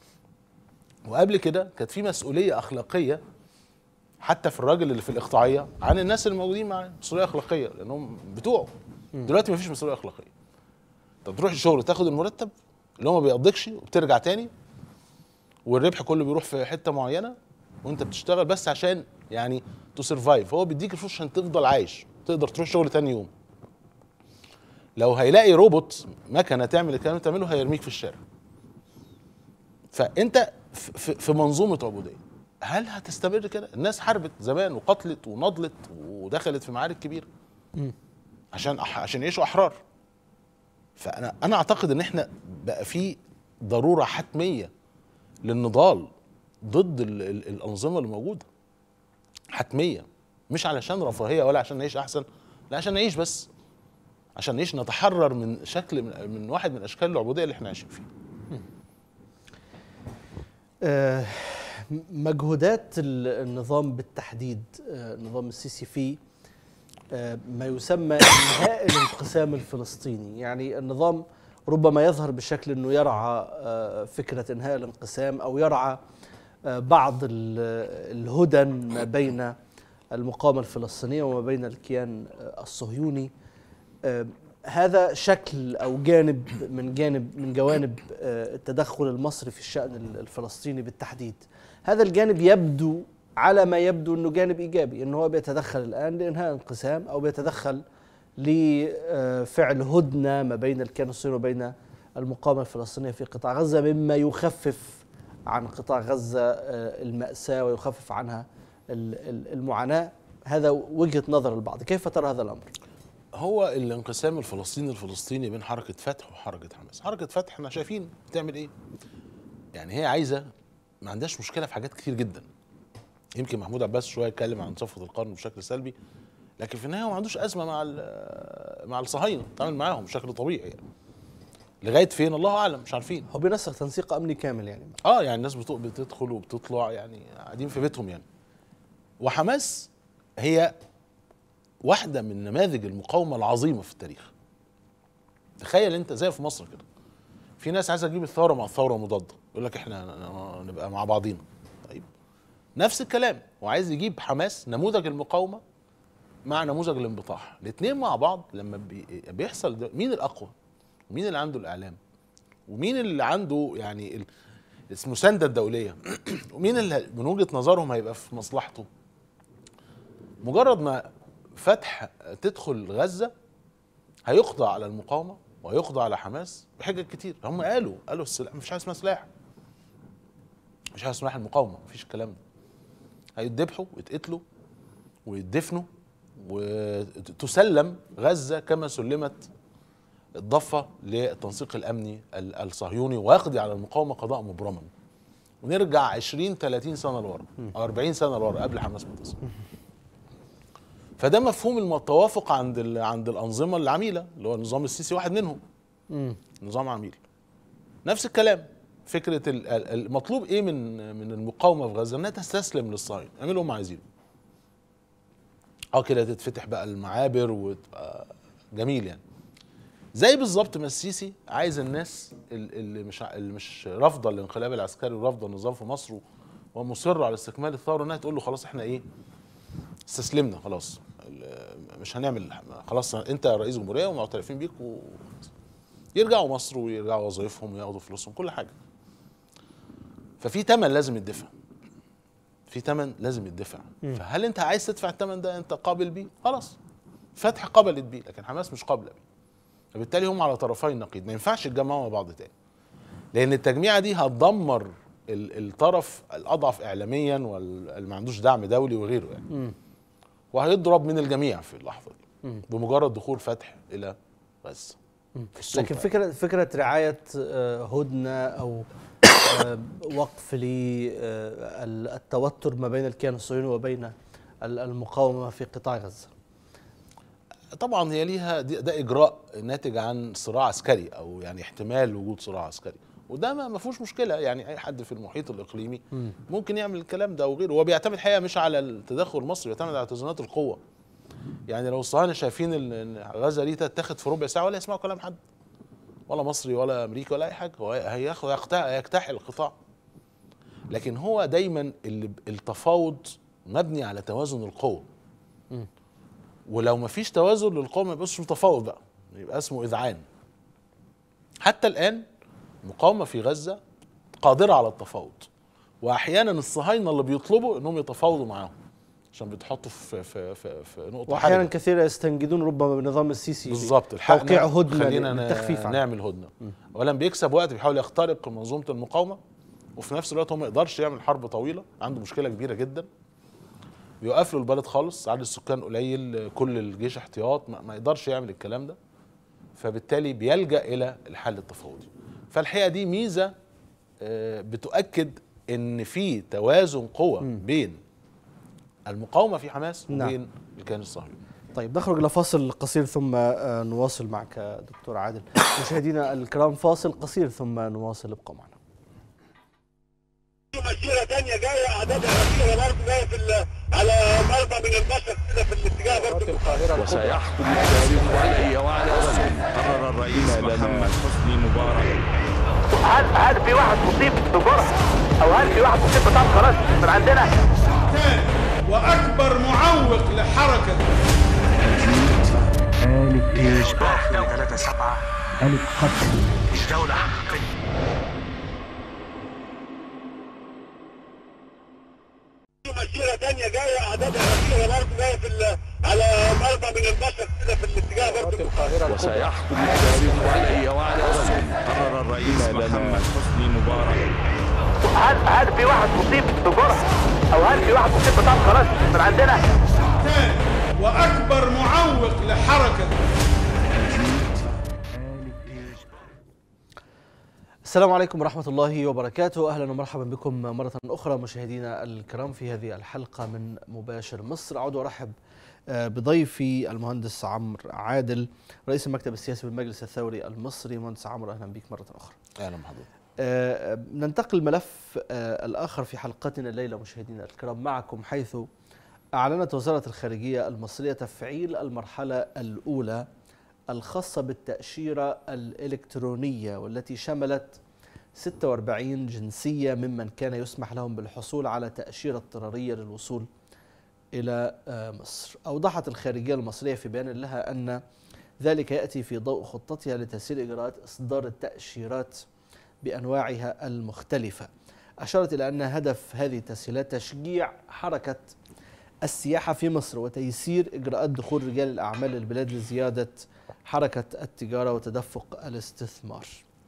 وقبل كده كانت في مسؤوليه اخلاقيه حتى في الراجل اللي في الاقطاعيه عن الناس اللي موجودين معاه مسؤوليه اخلاقيه لانهم بتوعه دلوقتي مفيش مسؤوليه اخلاقيه انت تروح الشغل تاخد المرتب اللي هو ما بيقضيكش وبترجع تاني والربح كله بيروح في حته معينه وانت بتشتغل بس عشان يعني تو سرفايف هو بيديك الفلوس عشان تفضل عايش تقدر تروح شغل تاني يوم لو هيلاقي روبوت مكنه تعمل الكلام اللي بتعمله هيرميك في الشارع فانت ف- ف- في منظومه عبوديه هل هتستمر كده الناس حاربت زمان وقتلت ونضلت ودخلت في معارك كبيره عشان أح- عشان يعيشوا احرار فانا انا اعتقد ان احنا بقى في ضروره حتميه للنضال ضد ال ال الانظمه اللي موجوده حتميه مش علشان رفاهيه ولا عشان نعيش احسن لا عشان نعيش بس عشان نعيش نتحرر من شكل من, من واحد من اشكال العبوديه اللي احنا عايشين فيه آه، مجهودات ال- النظام بالتحديد آه، النظام السيسي في آه، ما يسمى انهاء الانقسام الفلسطيني يعني النظام ربما يظهر بشكل انه يرعى آه، فكره انهاء الانقسام او يرعى آه، بعض ال- الهدن ما بين المقاومه الفلسطينيه وما بين الكيان آه، الصهيوني آه، هذا شكل او جانب من جانب من جوانب آه، التدخل المصري في الشان ال- الفلسطيني بالتحديد هذا الجانب يبدو على ما يبدو انه جانب ايجابي انه هو بيتدخل الان لانهاء انقسام او بيتدخل لفعل هدنه ما بين الكيان الصهيوني وبين المقاومه الفلسطينيه في قطاع غزه مما يخفف عن قطاع غزه آه، الماساه ويخفف عنها ال- ال- المعاناه هذا وجهه نظر البعض كيف ترى هذا الامر هو الانقسام الفلسطيني الفلسطيني بين حركه فتح وحركه حماس حركه فتح احنا شايفين بتعمل ايه يعني هي عايزه ما عندهاش مشكله في حاجات كتير جدا يمكن محمود عباس شويه اتكلم عن صفوه القرن بشكل سلبي لكن في النهايه هو ما عندوش ازمه مع ال- مع الصهاينه تعامل معاهم بشكل طبيعي يعني لغايه فين الله اعلم مش عارفين هو بينسق تنسيق امني كامل يعني اه يعني الناس بتق- بتدخل وبتطلع يعني قاعدين في بيتهم يعني وحماس هي واحدة من نماذج المقاومة العظيمة في التاريخ تخيل انت زي في مصر كده في ناس عايزة تجيب الثورة مع الثورة مضادة يقول لك احنا ن- نبقى مع بعضينا طيب نفس الكلام وعايز يجيب حماس نموذج المقاومة مع نموذج الانبطاح الاثنين مع بعض لما بي- بيحصل ده مين الأقوى ومين اللي عنده الإعلام ومين اللي عنده يعني ال- المساندة الدولية ومين اللي من وجهة نظرهم هيبقى في مصلحته مجرد ما فتح تدخل غزة هيقضى على المقاومة وهيقضى على حماس بحجج كتير هم قالوا قالوا السلاح مفيش حاجة اسمها سلاح مفيش حاجة اسمها المقاومة مفيش الكلام ده هيتذبحوا ويتقتلوا ويدفنوا وتسلم غزة كما سلمت الضفة للتنسيق الأمني ال- الصهيوني ويقضي على المقاومة قضاء مبرما ونرجع 20 30 سنة لورا أو 40 سنة لورا قبل حماس ما تصل فده مفهوم الم- التوافق عند ال- عند الأنظمة العميلة اللي هو النظام السيسي واحد منهم نظام عميل نفس الكلام فكرة ال- ال- المطلوب ايه من من المقاومة في غزة انها تستسلم للصهاينة اعملوا اللي هم عايزينه اه كده تتفتح بقى المعابر وتبقى جميل يعني زي بالظبط ما السيسي عايز الناس ال- اللي مش ع- اللي مش رافضه الانقلاب العسكري ورافضه النظام في مصر و- ومصره على استكمال الثوره انها تقول له خلاص احنا ايه استسلمنا خلاص ال- مش هنعمل خلاص انت رئيس جمهوريه ومعترفين بيك و يرجعوا مصر ويرجعوا وظائفهم وياخدوا فلوسهم كل حاجه ففي ثمن لازم يدفع في ثمن لازم يدفع فهل انت عايز تدفع الثمن ده انت قابل بيه خلاص فتح قبلت بيه لكن حماس مش قابله بيه فبالتالي هم على طرفي النقيض ما ينفعش يتجمعوا مع بعض تاني لان التجميعه دي هتدمر ال- الطرف الاضعف اعلاميا واللي ما عندوش دعم دولي وغيره يعني وهيضرب من الجميع في اللحظه دي بمجرد دخول فتح الى غزه في السلطة لكن فكره فكره رعايه آه، هدنه او آه، وقف للتوتر ما بين الكيان الصهيوني وبين ال- المقاومه في قطاع غزه طبعا هي ليها دي- ده اجراء ناتج عن صراع عسكري او يعني احتمال وجود صراع عسكري وده ما ما فيهوش مشكله يعني اي حد في المحيط الاقليمي ممكن يعمل الكلام ده وغيره هو بيعتمد حقيقه مش على التدخل المصري بيعتمد على توازنات القوه يعني لو الصهاينه شايفين ان إن غزه دي تتاخد في ربع ساعه ولا يسمعوا كلام حد ولا مصري ولا امريكي ولا اي حاجه هو هياخد يقتحم يجتاح القطاع لكن هو دايما اللي التفاوض مبني على توازن القوة ولو ما فيش توازن للقوة ما يبقاش اسمه تفاوض بقى يبقى اسمه إذعان حتى الآن المقاومة في غزة قادرة على التفاوض وأحيانا الصهاينة اللي بيطلبوا إنهم يتفاوضوا معاهم عشان بيتحطوا في في في, في نقطة واحيانا حرجة. كثيرا يستنجدون ربما بنظام السيسي بالظبط توقيع هدنه خلينا للتخفيف ن- عنه. نعمل هدنه اولا بيكسب وقت بيحاول يخترق منظومه المقاومه وفي نفس الوقت هو ما يقدرش يعمل حرب طويله عنده مشكله كبيره جدا بيوقف له البلد خالص عدد السكان قليل كل الجيش احتياط ما, ما يقدرش يعمل الكلام ده فبالتالي بيلجا الى الحل التفاوضي فالحقيقه دي ميزه آه، بتؤكد ان في توازن قوى بين المقاومه في حماس نعم. وبين الكيان الصهيوني طيب نخرج إلى فاصل قصير ثم آه، نواصل معك دكتور عادل مشاهدينا الكرام فاصل قصير ثم نواصل ابقوا معنا مسيرة تانية جاية أعدادها كبيرة برضه جاية في ال- على مرمى من البشر كده في الاتجاه برضه وسيحكم التاريخ علي وعلى اسمي قرر الرئيس محمد حسني مبارك هل هل في واحد مصيب بجرح او هل في واحد مصيب بطعم خلاص من عندنا ثاني واكبر معوق لحركه آلة إيش آلة قتل مسيرة تانية جاية أعدادها كبيرة برضه جاية في ال- على مرمى من البشر كده في الاتجاه برضه وسيحكم التاريخ علي وعلى اسمي قرر الرئيس محمد حسني مبارك هل هل في واحد مصيب بجرح او هل في واحد مصيب بطعم خلاص من عندنا ثاني واكبر معوق لحركه السلام عليكم ورحمة الله وبركاته أهلا ومرحبا بكم مرة أخرى مشاهدينا الكرام في هذه الحلقة من مباشر مصر أعود وأرحب آه، بضيفي المهندس عمرو عادل رئيس المكتب السياسي بالمجلس الثوري المصري مهندس عمرو أهلا بك مرة أخرى اهلا بحضرتك آه، ننتقل الملف آه، الآخر في حلقتنا الليلة مشاهدينا الكرام معكم حيث أعلنت وزارة الخارجية المصرية تفعيل المرحلة الأولى الخاصة بالتأشيرة الإلكترونية والتي شملت 46 جنسية ممن كان يسمح لهم بالحصول على تأشيرة اضطرارية للوصول إلى آه، مصر أوضحت الخارجية المصرية في بيان لها أن ذلك يأتي في ضوء خطتها لتسهيل إجراءات إصدار التأشيرات بأنواعها المختلفة أشارت إلى أن هدف هذه التسهيلات تشجيع حركة السياحة في مصر وتيسير إجراءات دخول رجال الأعمال للبلاد لزيادة حركة التجارة وتدفق الاستثمار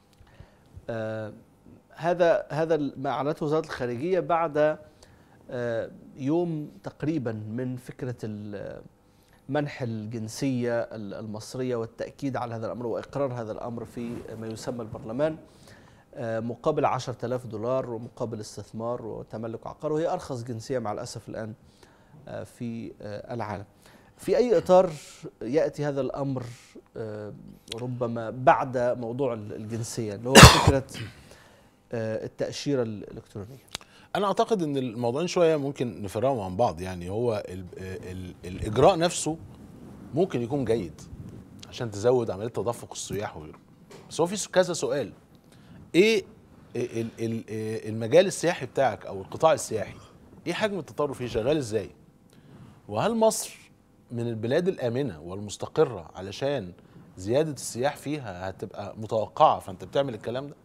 آه هذا هذا ما أعلنته وزارة الخارجية بعد آه يوم تقريبا من فكرة ال- منح الجنسية ال- المصرية والتأكيد على هذا الأمر وإقرار هذا الأمر في ما يسمى البرلمان آه، مقابل 10000 دولار ومقابل استثمار وتملك عقار وهي أرخص جنسية مع الأسف الآن آه، في آه، العالم في أي إطار يأتي هذا الأمر آه، ربما بعد موضوع ال- الجنسية اللي هو فكرة آه، التأشيرة الإلكترونية انا اعتقد ان الموضوعين شويه ممكن نفرقهم عن بعض يعني هو ال ال الاجراء نفسه ممكن يكون جيد عشان تزود عمليه تدفق السياح وغيره بس هو في كذا سؤال ايه ال- ال- المجال السياحي بتاعك او القطاع السياحي ايه حجم التطور فيه شغال ازاي وهل مصر من البلاد الامنه والمستقره علشان زياده السياح فيها هتبقى متوقعه فانت بتعمل الكلام ده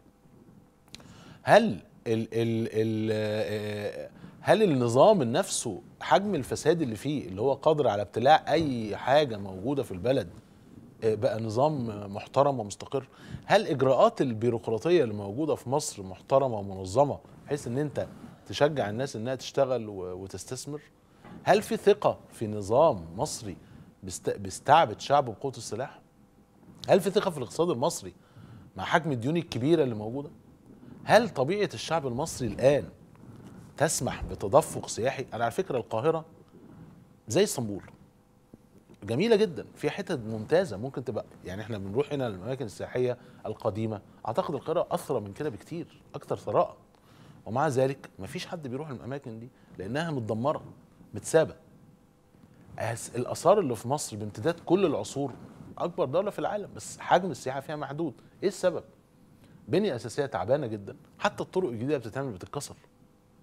هل ال ال ال آه، هل النظام نفسه حجم الفساد اللي فيه اللي هو قادر على ابتلاع اي حاجه موجوده في البلد آه، بقى نظام محترم ومستقر هل اجراءات البيروقراطيه اللي موجوده في مصر محترمه ومنظمه بحيث ان انت تشجع الناس انها تشتغل و- وتستثمر هل في ثقه في نظام مصري بيست- بيستعبد شعبه بقوه السلاح هل في ثقه في الاقتصاد المصري مع حجم الديون الكبيره اللي موجوده هل طبيعه الشعب المصري الان تسمح بتدفق سياحي انا على فكره القاهره زي اسطنبول جميله جدا في حتت ممتازه ممكن تبقى يعني احنا بنروح هنا للاماكن السياحيه القديمه اعتقد القاهره اثرى من كده بكتير اكتر ثراء ومع ذلك مفيش حد بيروح الاماكن دي لانها متدمره متسابه أس- الاثار اللي في مصر بامتداد كل العصور اكبر دوله في العالم بس حجم السياحه فيها محدود ايه السبب بنيه اساسيه تعبانه جدا حتى الطرق الجديده بتتعمل بتتكسر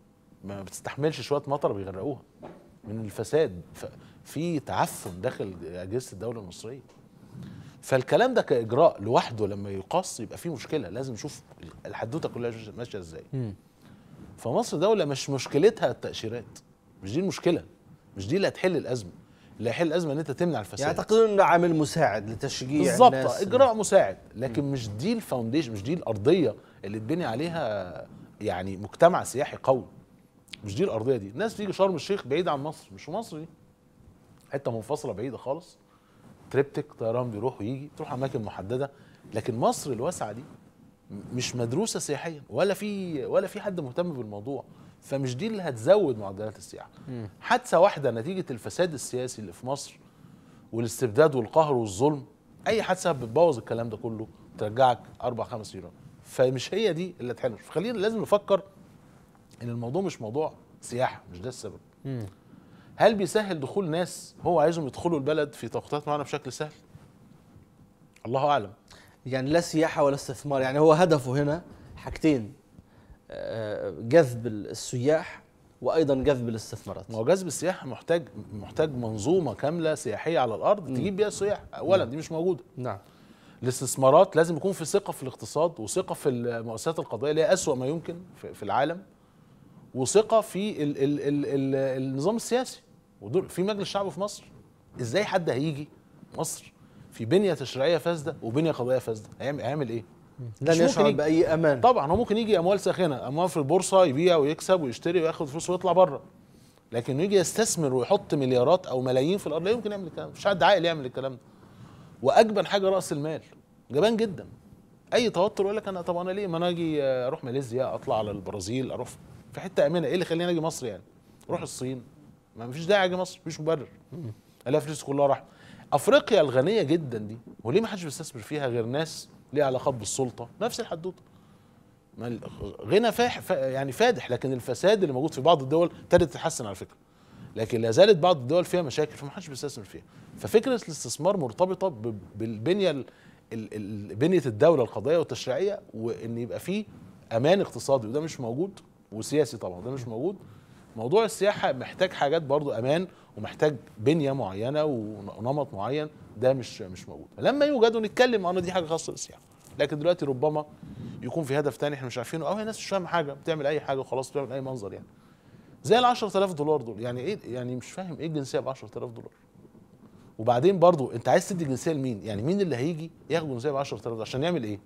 ما بتستحملش شويه مطر بيغرقوها من الفساد ف- في تعفن داخل اجهزه الدوله المصريه فالكلام ده كاجراء لوحده لما يقاس يبقى فيه مشكله لازم نشوف الحدوته كلها ماشيه ازاي فمصر دوله مش مشكلتها التاشيرات مش دي المشكله مش دي اللي هتحل الازمه اللي هيحل الازمه ان انت تمنع الفساد يعني تعتقدون انه عامل مساعد لتشجيع بالظبط الناس اجراء مساعد لكن مش دي الفاونديشن مش دي الارضيه اللي اتبني عليها يعني مجتمع سياحي قوي مش دي الارضيه دي الناس بتيجي شرم الشيخ بعيد عن مصر مش في مصر دي حته منفصله بعيده خالص تريبتك طيران بيروح ويجي تروح اماكن محدده لكن مصر الواسعه دي م- مش مدروسه سياحيا ولا في ولا في حد مهتم بالموضوع فمش دي اللي هتزود معدلات السياحه حادثه واحده نتيجه الفساد السياسي اللي في مصر والاستبداد والقهر والظلم اي حادثه بتبوظ الكلام ده كله ترجعك اربع خمس ايران فمش هي دي اللي هتحل فخلينا لازم نفكر ان الموضوع مش موضوع سياحه مش ده السبب هل بيسهل دخول ناس هو عايزهم يدخلوا البلد في توقيتات معينه بشكل سهل الله اعلم يعني لا سياحه ولا استثمار يعني هو هدفه هنا حاجتين آه، جذب السياح وايضا جذب الاستثمارات ما هو جذب السياحه محتاج محتاج منظومه كامله سياحيه على الارض تجيب بيها السياح اولا دي مش موجوده نعم الاستثمارات لازم يكون في ثقه في الاقتصاد وثقه في المؤسسات القضائيه اللي هي اسوأ ما يمكن في, في العالم وثقه في ال ال ال ال النظام السياسي ودول في مجلس شعب في مصر ازاي حد هيجي مصر في بنيه تشريعيه فاسده وبنيه قضائيه فاسده هيعمل هيعمل ايه لن مش ممكن يشعر يجي. باي امان طبعا هو ممكن يجي اموال ساخنه اموال في البورصه يبيع ويكسب ويشتري وياخد فلوس ويطلع بره لكن يجي يستثمر ويحط مليارات او ملايين في الارض لا يمكن يعمل الكلام ده مفيش حد عاقل يعمل الكلام ده واجبن حاجه راس المال جبان جدا اي توتر يقول لك انا طب انا ليه ما انا اجي اروح ماليزيا اطلع على البرازيل اروح في حته امنه ايه اللي يخليني اجي مصر يعني اروح الصين ما فيش داعي اجي مصر مفيش مبرر الاقي فلوس كلها راح افريقيا الغنيه جدا دي وليه ما حدش بيستثمر فيها غير ناس ليها علاقات بالسلطه نفس الحدوته ما ال- غنى فاح ف- يعني فادح لكن الفساد اللي موجود في بعض الدول ابتدت تتحسن على فكره لكن لا زالت بعض الدول فيها مشاكل فما حدش بيستثمر فيها ففكره الاستثمار مرتبطه ب- بالبنيه ال- ال- ال- بنيه الدوله القضائيه والتشريعيه وان يبقى فيه امان اقتصادي وده مش موجود وسياسي طبعا ده مش موجود موضوع السياحه محتاج حاجات برضو امان ومحتاج بنيه معينه ونمط معين ده مش مش موجود لما يوجدوا نتكلم عنه دي حاجه خاصه بالسياحه لكن دلوقتي ربما يكون في هدف تاني احنا مش عارفينه او هي ناس مش فاهمه حاجه بتعمل اي حاجه وخلاص بتعمل اي منظر يعني زي ال 10000 دولار دول يعني ايه يعني مش فاهم ايه الجنسيه ب 10000 دولار وبعدين برضو انت عايز تدي جنسيه لمين يعني مين اللي هيجي ياخد جنسيه ب 10000 دولار عشان يعمل ايه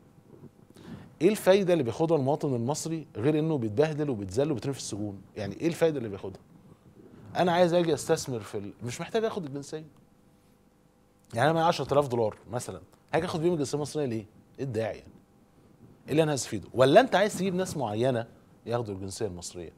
ايه الفايده اللي بياخدها المواطن المصري غير انه بيتبهدل وبيتذل وبيترمي في السجون يعني ايه الفايده اللي بياخدها انا عايز اجي استثمر في ال... مش محتاج اخد الجنسيه يعني انا معايا 10000 دولار مثلا هاجي اخد بيهم الجنسيه المصريه ليه ايه الداعي يعني ايه اللي انا هستفيده ولا انت عايز تجيب ناس معينه ياخدوا الجنسيه المصريه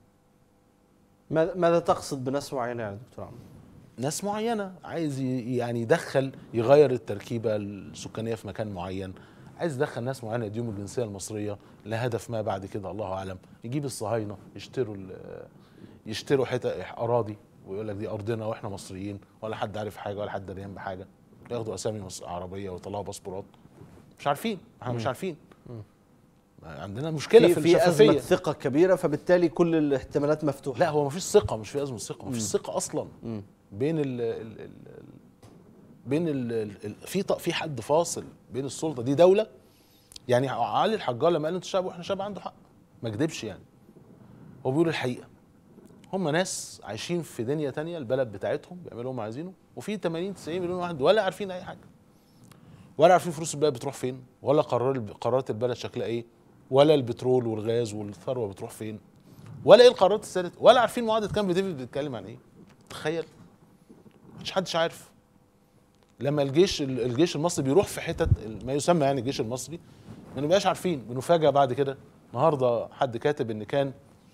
ماذا ماذا تقصد بناس معينه يعني دكتور عمرو؟ ناس معينه عايز ي- يعني يدخل يغير التركيبه السكانيه في مكان معين عايز يدخل ناس معينه يديهم الجنسيه المصريه لهدف ما بعد كده الله اعلم يجيب الصهاينه يشتروا ال- يشتروا حتت اراضي ويقول لك دي ارضنا واحنا مصريين ولا حد عارف حاجه ولا حد دريان بحاجه ياخدوا اسامي مص- عربيه ويطلعوا باسبورات مش عارفين احنا مش عارفين عندنا مشكله في في, في ازمه الشفافيه ثقه كبيره فبالتالي كل الاحتمالات مفتوحه لا هو ما فيش ثقه مش في ازمه ثقه ما فيش ثقه اصلا بين ال ال ال بين ال ال في ط- في حد فاصل بين السلطه دي دوله يعني علي الحجار لما قال انتوا شعب واحنا شعب عنده حق ما كدبش يعني هو بيقول الحقيقه هم ناس عايشين في دنيا تانية البلد بتاعتهم بيعملوا اللي هم عايزينه وفي 80 90 مليون واحد ولا عارفين اي حاجه ولا عارفين فلوس البلد بتروح فين ولا قرار قرارات البلد شكلها ايه ولا البترول والغاز والثروه بتروح فين ولا ايه القرارات السادة ولا عارفين معاهده كامب ديفيد بتتكلم عن ايه تخيل مش حدش عارف لما الجيش الجيش المصري بيروح في حتت ما يسمى يعني الجيش المصري ما نبقاش عارفين بنفاجئ بعد كده النهارده حد كاتب ان كان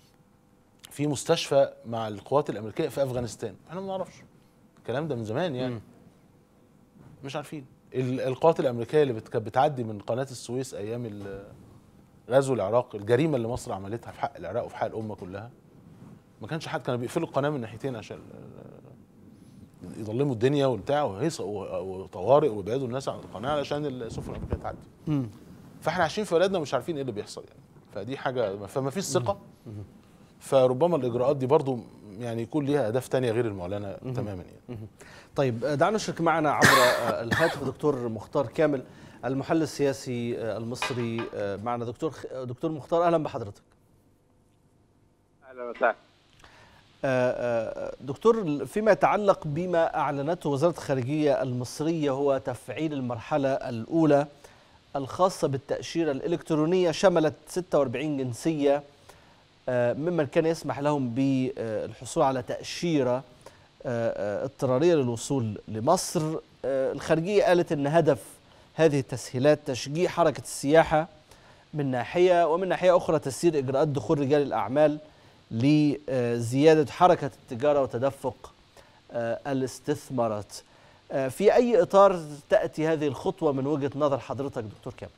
في مستشفى مع القوات الامريكيه في افغانستان احنا ما نعرفش الكلام ده من زمان يعني مش عارفين ال- القوات الامريكيه اللي بت- كانت بتعدي من قناه السويس ايام ال- غزو العراق الجريمه اللي مصر عملتها في حق العراق وفي حق الامه كلها ما كانش حد كانوا بيقفلوا القناه من ناحيتين عشان يظلموا الدنيا وبتاع وهيص و- وطوارئ ويبعدوا الناس عن القناه علشان السفن الامريكيه تعدي فاحنا عايشين في بلدنا مش عارفين ايه اللي بيحصل يعني فدي حاجه فما فيش ثقه فربما الاجراءات دي برضو يعني يكون ليها اهداف تانية غير المعلنه تماما يعني طيب آه، دعنا نشرك معنا عبر آه، الهاتف دكتور مختار كامل المحلل السياسي آه، المصري آه، معنا دكتور خ- دكتور مختار اهلا بحضرتك اهلا وسهلا آه، آه، دكتور فيما يتعلق بما أعلنته وزارة الخارجية المصرية هو تفعيل المرحلة الأولى الخاصة بالتأشيرة الإلكترونية شملت 46 جنسية آه، ممن كان يسمح لهم بالحصول على تأشيرة آه، آه، اضطرارية للوصول لمصر آه، الخارجية قالت أن هدف هذه التسهيلات تشجيع حركة السياحة من ناحية ومن ناحية أخرى تسيير إجراءات دخول رجال الأعمال لزيادة حركة التجارة وتدفق آه، الاستثمارات آه، في أي إطار تأتي هذه الخطوة من وجهة نظر حضرتك دكتور كامل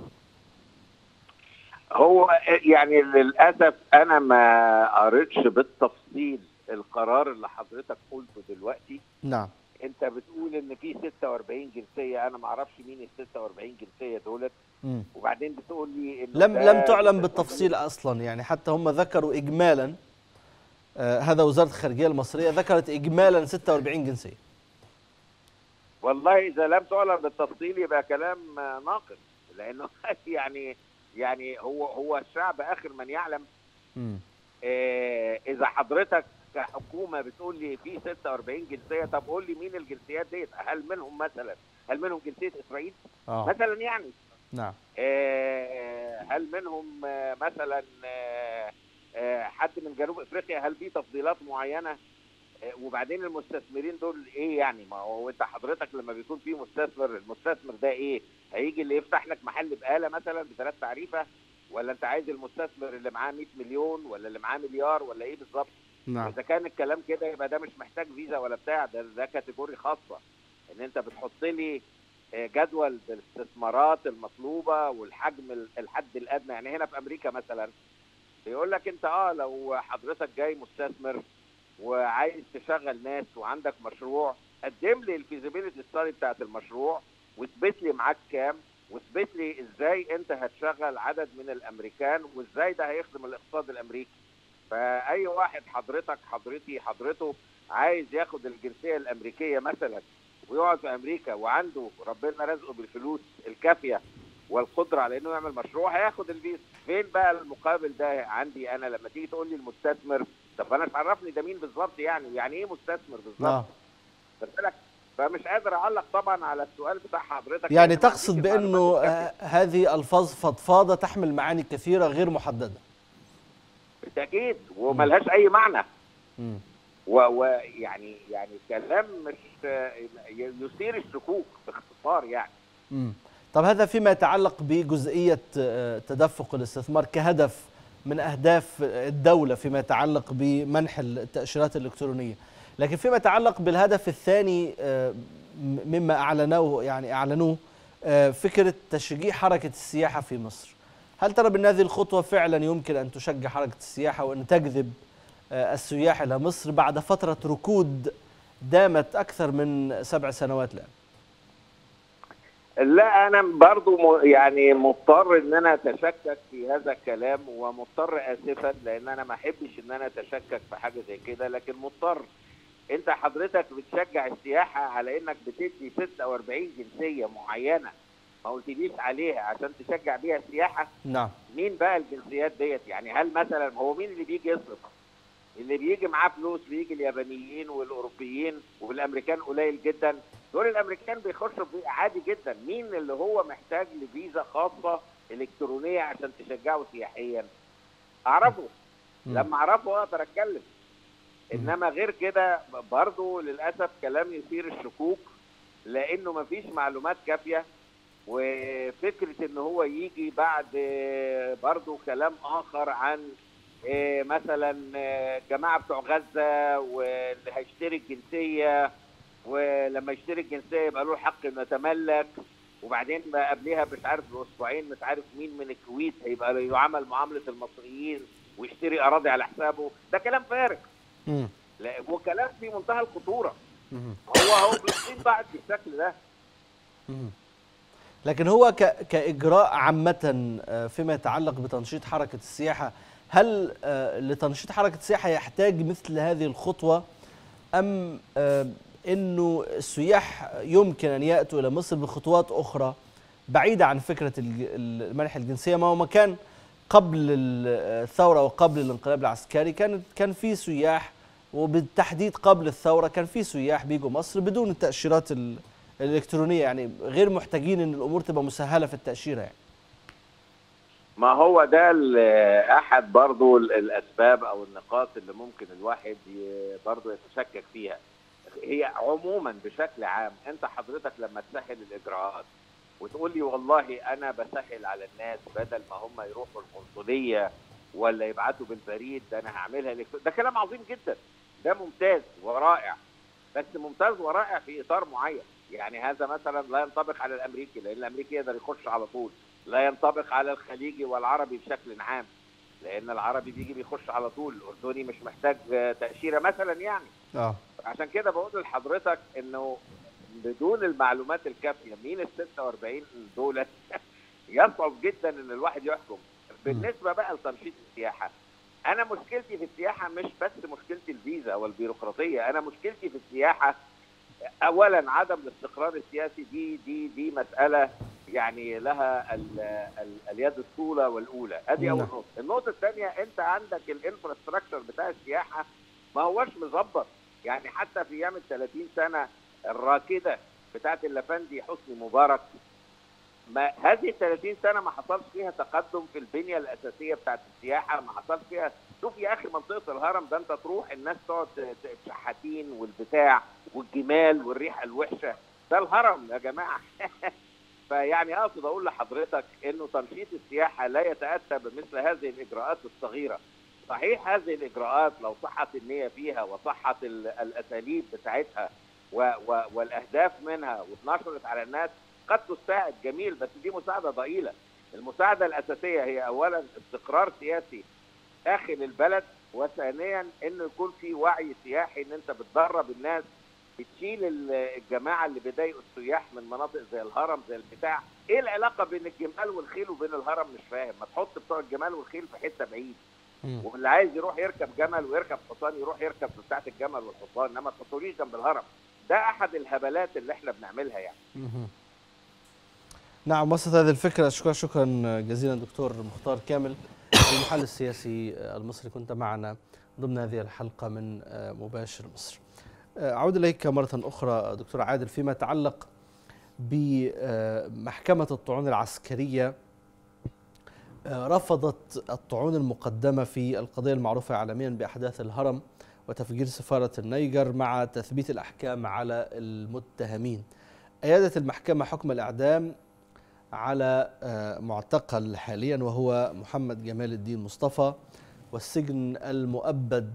هو يعني للاسف انا ما قريتش بالتفصيل القرار اللي حضرتك قلته دلوقتي نعم انت بتقول ان في 46 جنسيه انا ما اعرفش مين ال 46 جنسيه دولت مم. وبعدين بتقول لي إنه لم ده- لم تعلن بالتفصيل أصلا يعني حتى هم ذكروا إجمالا آه، هذا وزارة الخارجية المصرية ذكرت إجمالا 46 جنسية والله اذا لم تعلن بالتفصيل يبقى كلام آه، ناقص لانه يعني يعني هو هو الشعب اخر من يعلم مم. آه، اذا حضرتك كحكومه بتقول لي في 46 جنسيه طب قول لي مين الجنسيات ديت هل منهم مثلا هل منهم جنسيه اسرائيل آه. مثلا يعني نعم آه، هل منهم آه، مثلا آه، آه، حد من جنوب افريقيا هل في تفضيلات معينه آه، وبعدين المستثمرين دول ايه يعني ما هو انت حضرتك لما بيكون في مستثمر المستثمر ده ايه هيجي اللي يفتح لك محل بقاله مثلا بثلاث تعريفه ولا انت عايز المستثمر اللي معاه 100 مليون ولا اللي معاه مليار ولا ايه بالظبط نعم اذا كان الكلام كده يبقى ده مش محتاج فيزا ولا بتاع ده ده كاتيجوري خاصه ان انت بتحط لي آه، جدول بالاستثمارات المطلوبه والحجم ال- الحد الادنى يعني هنا في امريكا مثلا بيقول لك انت اه لو حضرتك جاي مستثمر وعايز تشغل ناس وعندك مشروع قدم لي الفيزيبيليتي ستادي بتاعت المشروع واثبت لي معاك كام واثبت لي ازاي انت هتشغل عدد من الامريكان وازاي ده هيخدم الاقتصاد الامريكي فاي واحد حضرتك حضرتي حضرته عايز ياخد الجنسيه الامريكيه مثلا ويقعد في امريكا وعنده ربنا رزقه بالفلوس الكافيه والقدره على انه يعمل مشروع هياخد الفيزا فين بقى المقابل ده عندي انا لما تيجي تقول لي المستثمر طب انا مش عرفني ده مين بالظبط يعني يعني ايه مستثمر بالظبط آه. خد بالك فمش قادر اعلق طبعا على السؤال بتاع حضرتك يعني لأن ما تقصد عنديش بأنه المعلومات الكافية. آه، هذه ألفاظ فضفاضة تحمل معاني كثيرة غير محددة بالتاكيد وملهاش اي معنى مم. ويعني يعني كلام مش يثير الشكوك باختصار يعني مم. طب هذا فيما يتعلق بجزئية آه، تدفق الاستثمار كهدف من أهداف الدولة فيما يتعلق بمنح التأشيرات الإلكترونية لكن فيما يتعلق بالهدف الثاني آه، م- مما أعلنوه يعني أعلنوه آه، فكرة تشجيع حركة السياحة في مصر هل ترى بأن هذه الخطوة فعلا يمكن أن تشجع حركة السياحة وأن تجذب آه، السياح إلى مصر بعد فترة ركود دامت أكثر من سبع سنوات الآن لا انا برضو م- يعني مضطر ان انا اتشكك في هذا الكلام ومضطر اسفا لان انا ما احبش ان انا اتشكك في حاجه زي كده لكن مضطر انت حضرتك بتشجع السياحه على انك بتدي 46 جنسيه معينه ما قلتليش عليها عشان تشجع بيها السياحه نعم مين بقى الجنسيات ديت يعني هل مثلا هو مين اللي بيجي يصرف اللي بيجي معاه فلوس بيجي اليابانيين والاوروبيين والامريكان قليل جدا دول الامريكان بيخشوا بي- عادي جدا مين اللي هو محتاج لفيزا خاصه الكترونيه عشان تشجعه سياحيا اعرفه مم. لما اعرفه اقدر اتكلم انما غير كده برضه للاسف كلام يثير الشكوك لانه مفيش معلومات كافيه وفكره ان هو يجي بعد آه، برضه كلام اخر عن آه، مثلا آه، جماعه بتوع غزه واللي هيشتري الجنسيه ولما يشتري الجنسيه يبقى له الحق انه يتملك وبعدين بقى قبلها مش عارف باسبوعين مش عارف مين من الكويت هيبقى يعامل معامله المصريين ويشتري اراضي على حسابه ده كلام فارغ مم. لا وكلام في منتهى الخطوره مم. هو هو فلسطين بعد بالشكل ده مم. لكن هو ك... كإجراء عامة آه، فيما يتعلق بتنشيط حركة السياحة هل آه، لتنشيط حركه السياحه يحتاج مثل هذه الخطوه ام آه، انه السياح يمكن ان ياتوا الى مصر بخطوات اخرى بعيده عن فكره الج- المنح الجنسيه ما هو ما كان قبل الثوره وقبل الانقلاب العسكري كانت كان في سياح وبالتحديد قبل الثوره كان في سياح بيجوا مصر بدون التاشيرات ال- الالكترونيه يعني غير محتاجين ان الامور تبقى مسهله في التاشيره يعني ما هو ده ال- احد برضو ال- الاسباب او النقاط اللي ممكن الواحد ي- برضو يتشكك فيها هي عموما بشكل عام انت حضرتك لما تسهل الاجراءات وتقول لي والله انا بسهل على الناس بدل ما هم يروحوا القنصليه ولا يبعتوا بالبريد ده انا هعملها إلكترو- ده كلام عظيم جدا ده ممتاز ورائع بس ممتاز ورائع في اطار معين يعني هذا مثلا لا ينطبق على الامريكي لان الامريكي يقدر يخش على طول لا ينطبق على الخليجي والعربي بشكل عام لان العربي بيجي بيخش على طول الاردني مش محتاج آه، تاشيره مثلا يعني اه عشان كده بقول لحضرتك انه بدون المعلومات الكافيه مين ال 46 دول يصعب جدا ان الواحد يحكم بالنسبه بقى لتنشيط السياحه انا مشكلتي في السياحه مش بس مشكلتي الفيزا والبيروقراطيه انا مشكلتي في السياحه اولا عدم الاستقرار السياسي دي دي دي مساله يعني لها ال ال اليد الطولى والاولى ادي اول نعم. نقطه النقطه الثانيه انت عندك الانفراستراكشر بتاع السياحه ما هوش مظبط يعني حتى في ايام ال 30 سنه الراكده بتاعت اللافندي حسني مبارك ما هذه ال 30 سنه ما حصلش فيها تقدم في البنيه الاساسيه بتاعت السياحه ما حصلش فيها شوف يا اخي منطقه الهرم ده انت تروح الناس تقعد ت- ت- الشحاتين والبتاع والجمال والريحه الوحشه ده الهرم يا جماعه فيعني اقصد اقول لحضرتك انه تنشيط السياحه لا يتاتى بمثل هذه الاجراءات الصغيره صحيح هذه الاجراءات لو صحت النيه فيها وصحت ال- الاساليب بتاعتها و و والاهداف منها واتنشرت على الناس قد تساعد جميل بس دي مساعده ضئيله المساعده الاساسيه هي اولا استقرار سياسي داخل البلد وثانيا انه يكون في وعي سياحي ان انت بتدرب الناس بتشيل ال- الجماعه اللي بيضايقوا السياح من مناطق زي الهرم زي البتاع ايه العلاقه بين الجمال والخيل وبين الهرم مش فاهم ما تحط بتوع الجمال والخيل في حته بعيد واللي عايز يروح يركب جمل ويركب حصان يروح يركب في بتاعه الجمل والحصان انما ما تحطوليش جنب الهرم ده احد الهبلات اللي احنا بنعملها يعني نعم وصلت هذه الفكرة شكرا شكرا جزيلا دكتور مختار كامل المحلل السياسي المصري كنت معنا ضمن هذه الحلقة من مباشر مصر أعود إليك مرة أخرى دكتور عادل فيما يتعلق بمحكمة الطعون العسكرية رفضت الطعون المقدمة في القضية المعروفة عالميا بأحداث الهرم وتفجير سفارة النيجر مع تثبيت الأحكام على المتهمين أيادت المحكمة حكم الإعدام على آه، معتقل حاليا وهو محمد جمال الدين مصطفى والسجن المؤبد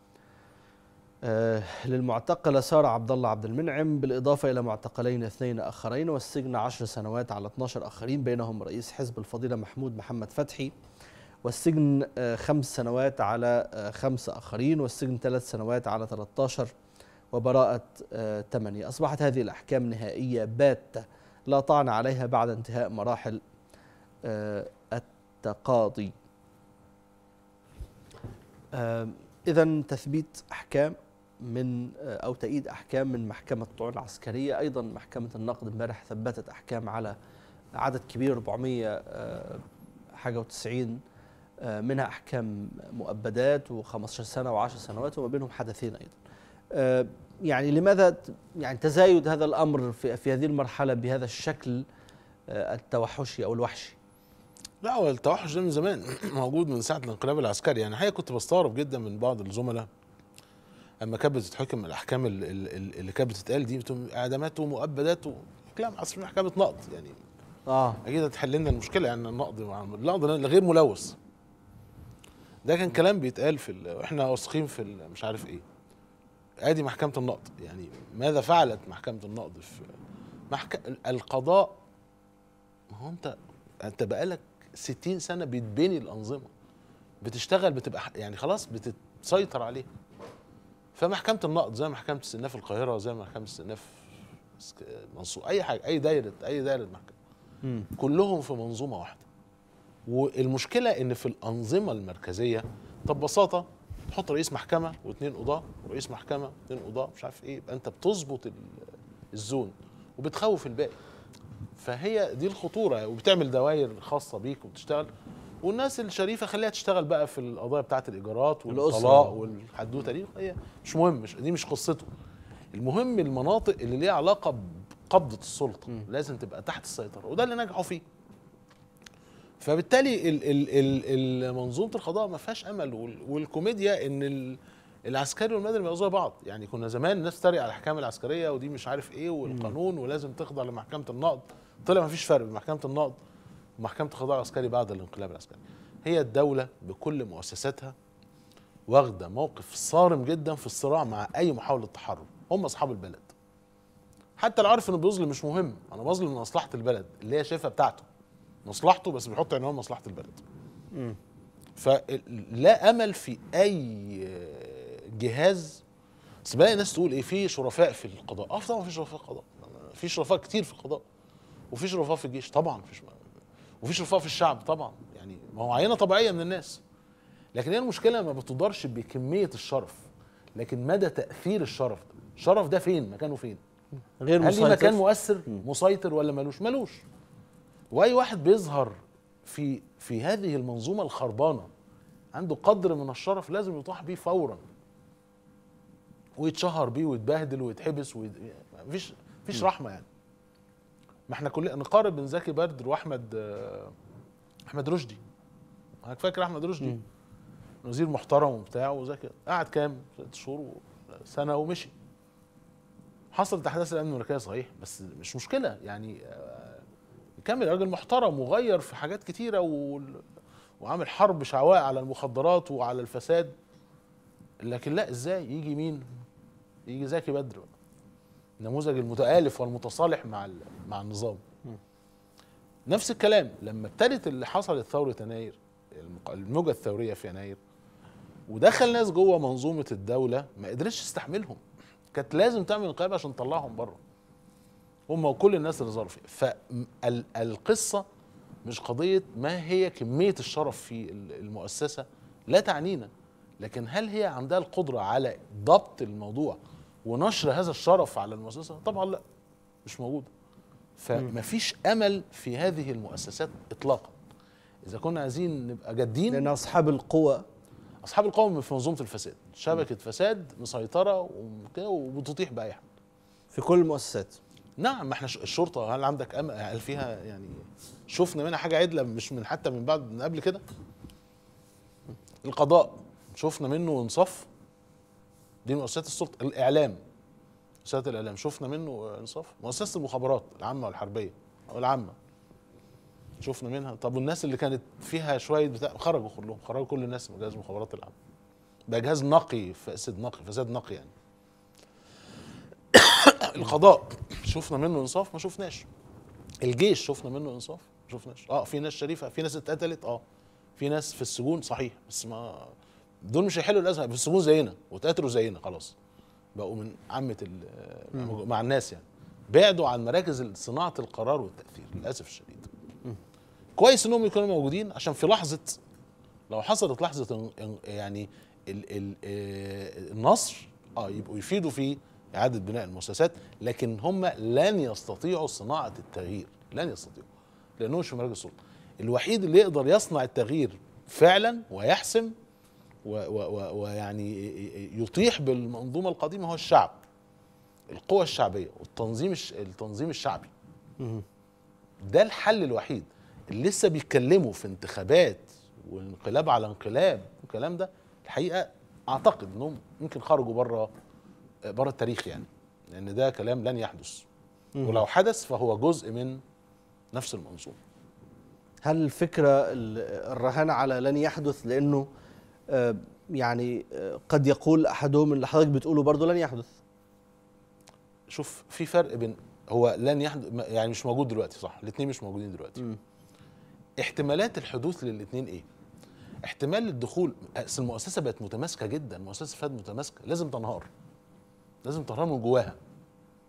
آه، للمعتقل سارة عبد الله عبد المنعم بالإضافة إلى معتقلين اثنين آخرين والسجن عشر سنوات على 12 آخرين بينهم رئيس حزب الفضيلة محمود محمد فتحي والسجن آه، خمس سنوات على آه، خمس آخرين والسجن ثلاث سنوات على 13 وبراءة آه، ثمانية أصبحت هذه الأحكام نهائية باتة لا طعن عليها بعد انتهاء مراحل آه، التقاضي إذا تثبيت أحكام من آه، أو تأييد أحكام من محكمة الطعون العسكرية أيضا محكمة النقد امبارح ثبتت أحكام على عدد كبير 400 آه، حاجة و90 منها أحكام مؤبدات و15 سنة و10 سنوات وما بينهم حدثين أيضا آه، يعني لماذا ت- يعني تزايد هذا الامر في في هذه المرحله بهذا الشكل آه، التوحشي او الوحشي لا هو التوحش ده من زمان موجود من ساعه الانقلاب العسكري يعني حقيقه كنت بستغرب جدا من بعض الزملاء اما كانت بتتحكم الاحكام ال- ال- ال- اللي كانت بتتقال دي بتقوم اعدامات ومؤبدات و... كلام اصل محكمه نقض يعني اه اكيد هتحل لنا المشكله يعني النقض مع النقض غير ملوث ده كان كلام بيتقال في ال... واحنا واثقين في ال... مش عارف ايه ادي محكمه النقض يعني ماذا فعلت محكمه النقض في محك... القضاء ما هو انت انت بقالك 60 سنه بتبني الانظمه بتشتغل بتبقى ح- يعني خلاص بتسيطر عليها فمحكمه النقض زي محكمه استئناف القاهره زي محكمه استئناف اسك- منصور اي حاجه اي دايره اي دايره محكمه مم. كلهم في منظومه واحده والمشكله ان في الانظمه المركزيه طب ببساطه تحط رئيس محكمه واثنين قضاه ورئيس محكمه واثنين قضاه مش عارف ايه يبقى انت بتظبط ال- الزون وبتخوف الباقي فهي دي الخطوره وبتعمل دوائر خاصه بيك وبتشتغل والناس الشريفه خليها تشتغل بقى في القضايا بتاعه الايجارات والطلاق الأسرة. والحدوته دي هي مش مهم مش دي مش قصته المهم المناطق اللي ليها علاقه بقبضه السلطه لازم تبقى تحت السيطره وده اللي نجحوا فيه فبالتالي ال ال ال ال منظومه القضاء ما فيهاش امل وال- والكوميديا ان ال العسكري والمدني بقوا زي بعض يعني كنا زمان الناس تريق على الاحكام العسكريه ودي مش عارف ايه والقانون ولازم تخضع لمحكمه النقض طلع ما فيش فرق بين محكمه النقض ومحكمه القضاء العسكري بعد الانقلاب العسكري هي الدوله بكل مؤسساتها واخده موقف صارم جدا في الصراع مع اي محاوله تحرر هم اصحاب البلد حتى لو عارف انه بيظلم مش مهم انا بظلم مصلحه البلد اللي هي شايفها بتاعته مصلحته بس بيحط عنوان مصلحه البلد فلا امل في اي جهاز بس بلاقي ناس تقول ايه في شرفاء في القضاء اه طبعا في شرفاء في القضاء في شرفاء كتير في القضاء وفي شرفاء في الجيش طبعا في وفي شرفاء في الشعب طبعا يعني ما هو عينه طبيعيه من الناس لكن هي المشكله ما بتدارش بكميه الشرف لكن مدى تاثير الشرف ده الشرف ده فين مكانه فين غير هل ليه مسيطر مكان مؤثر مسيطر ولا ملوش ملوش واي واحد بيظهر في في هذه المنظومه الخربانه عنده قدر من الشرف لازم يطاح بيه فورا ويتشهر بيه ويتبهدل ويتحبس ويت... مفيش مفيش رحمه يعني ما احنا كلنا نقارن بين زكي بدر واحمد آه، احمد رشدي حضرتك فاكر احمد رشدي وزير محترم وبتاع وزكي قعد كام ست شهور و- سنه ومشي حصلت احداث الامن الملكيه صحيح بس مش مشكله يعني آه، كمل راجل محترم وغير في حاجات كتيره وال- وعامل حرب شعواء على المخدرات وعلى الفساد لكن لا ازاي يجي مين يجي زكي بدر بقى. النموذج المتآلف والمتصالح مع ال- مع النظام نفس الكلام لما ابتدت اللي حصلت ثوره يناير المق- الموجه الثوريه في يناير ودخل ناس جوه منظومه الدوله ما قدرتش تستحملهم كانت لازم تعمل انقلاب عشان تطلعهم بره هم وكل الناس اللي ظهروا فيها فالقصه مش قضيه ما هي كميه الشرف في ال- المؤسسه لا تعنينا لكن هل هي عندها القدره على ضبط الموضوع ونشر هذا الشرف على المؤسسه طبعا لا مش موجوده فمفيش امل في هذه المؤسسات اطلاقا اذا كنا عايزين نبقى جادين لان اصحاب القوى اصحاب القوم في منظومه الفساد شبكه فساد مسيطره وكده وبتطيح باي حد في كل المؤسسات نعم ما احنا ش- الشرطه هل عندك أم... هل فيها يعني شفنا منها حاجه عدله مش من حتى من بعد من قبل كده القضاء شفنا منه انصاف دي مؤسسات السلطه الاعلام مؤسسات الاعلام شفنا منه انصاف مؤسسه المخابرات العامه والحربيه او العامه شفنا منها طب والناس اللي كانت فيها شويه بتاع خرجوا كلهم خرجوا كل الناس من جهاز المخابرات العامه بقى جهاز نقي فساد نقي فساد نقي يعني القضاء شفنا منه انصاف ما شفناش الجيش شفنا منه انصاف ما شفناش اه في ناس شريفه في ناس اتقتلت اه في ناس في السجون صحيح بس ما دول مش هيحلوا الازمه في السجون زينا واتقتلوا زينا خلاص بقوا من عامه ال- مع الناس يعني بعدوا عن مراكز صناعه القرار والتاثير للاسف الشديد كويس انهم يكونوا موجودين عشان في لحظه لو حصلت لحظه ان- ان- يعني ال ال آه، النصر اه يبقوا يفيدوا في اعاده بناء المؤسسات لكن هم لن يستطيعوا صناعه التغيير لن يستطيعوا لانهم مش في مراكز السلطه الوحيد اللي يقدر يصنع التغيير فعلا ويحسم و- و- و- ويعني يطيح بالمنظومه القديمه هو الشعب القوى الشعبيه والتنظيم الش- التنظيم الشعبي ده الحل الوحيد اللي لسه بيتكلموا في انتخابات وانقلاب على انقلاب والكلام ده الحقيقه اعتقد انهم يمكن خرجوا بره بره التاريخ يعني لان ده كلام لن يحدث ولو حدث فهو جزء من نفس المنظومه هل الفكرة ال- الرهان على لن يحدث لأنه آه، يعني آه، قد يقول أحدهم اللي حضرتك بتقوله برضه لن يحدث شوف في فرق بين هو لن يحدث يعني مش موجود دلوقتي صح الاثنين مش موجودين دلوقتي احتمالات الحدوث للاثنين ايه احتمال الدخول أصل المؤسسه بقت متماسكه جدا مؤسسه فاد متماسكه لازم تنهار لازم تنهار من جواها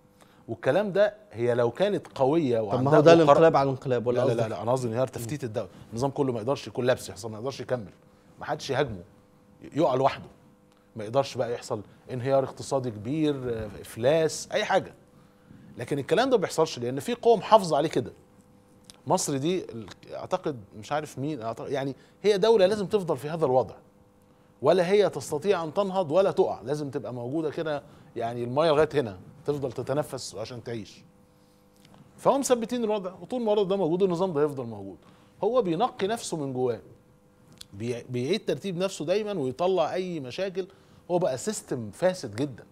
والكلام ده هي لو كانت قويه طب وعندها ما هو ده وقرا- الانقلاب على الانقلاب ولا لا لا قصدك؟ لا, لا انا قصدي انهيار تفتيت الدوله النظام كله ما يقدرش يكون لابس يحصل ما يقدرش يكمل ما حدش يهاجمه يقع لوحده ما يقدرش بقى يحصل انهيار اقتصادي كبير آه، افلاس اي حاجه لكن الكلام ده ما بيحصلش لان في قوه محافظه عليه كده مصر دي ال- اعتقد مش عارف مين أعتقد يعني هي دوله لازم تفضل في هذا الوضع ولا هي تستطيع ان تنهض ولا تقع لازم تبقى موجوده كده يعني المايه لغايه هنا تفضل تتنفس عشان تعيش فهم مثبتين الوضع وطول ما الوضع ده موجود النظام ده يفضل موجود هو بينقي نفسه من جواه بي- بيعيد ترتيب نفسه دايما ويطلع اي مشاكل هو بقى سيستم فاسد جدا